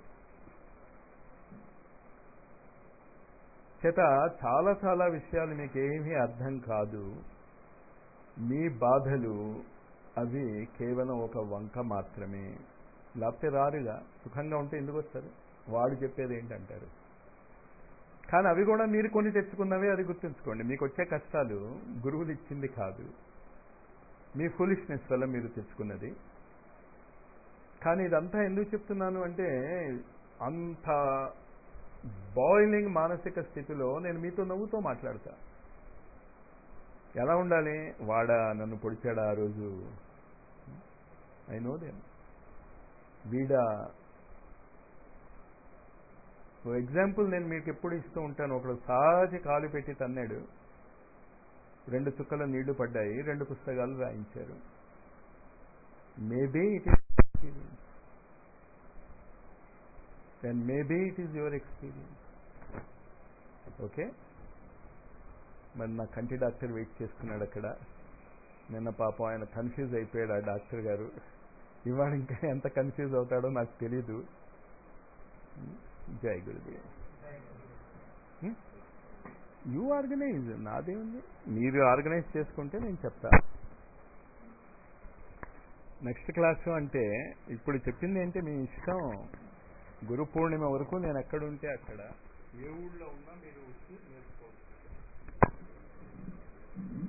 చేత చాలా చాలా విషయాలు మీకు ఏమీ అర్థం కాదు మీ బాధలు అవి కేవలం ఒక వంక మాత్రమే లేకపోతే రారుగా సుఖంగా ఉంటే ఎందుకు వస్తారు వాడు చెప్పేది ఏంటంటారు కానీ అవి కూడా మీరు కొని తెచ్చుకున్నవే అది గుర్తుంచుకోండి మీకు వచ్చే కష్టాలు గురువులు ఇచ్చింది కాదు మీ ఫులిష్నెస్ వల్ల మీరు తెచ్చుకున్నది కానీ ఇదంతా ఎందుకు చెప్తున్నాను అంటే అంత బాయిలింగ్ మానసిక స్థితిలో నేను మీతో నవ్వుతో మాట్లాడతా ఎలా ఉండాలి వాడా నన్ను పొడిచాడా ఆ రోజు ఐ నో దేమ్ వీడా ఓ ఎగ్జాంపుల్ నేను మీకు ఎప్పుడు ఇస్తూ ఉంటాను ఒకడు సాచి కాలు పెట్టి తన్నాడు రెండు చుక్కల నీళ్లు పడ్డాయి రెండు పుస్తకాలు రాయించారు maybe it is experience and maybe it is your experience okay మరి నా కంటి డాక్టర్ వెయిట్ చేస్తున్నాడు అక్కడ నిన్న పాపం ఆయన కన్ఫ్యూజ్ అయిపోయాడు ఆ డాక్టర్ గారు ఇవాళ ఇంకా ఎంత కన్ఫ్యూజ్ అవుతాడో నాకు తెలీదు జై గురుదేవ్ యూ ఆర్గనైజ్ నాదేముంది మీరు ఆర్గనైజ్ చేసుకుంటే నేను చెప్తా నెక్స్ట్ క్లాసు అంటే ఇప్పుడు చెప్పింది ఏంటి మీ ఇష్టం గురు పూర్ణిమ వరకు నేను ఎక్కడుంటే అక్కడ ఏ ఊళ్ళో ఉన్నా మీరు వచ్చి నేర్చుకోవచ్చు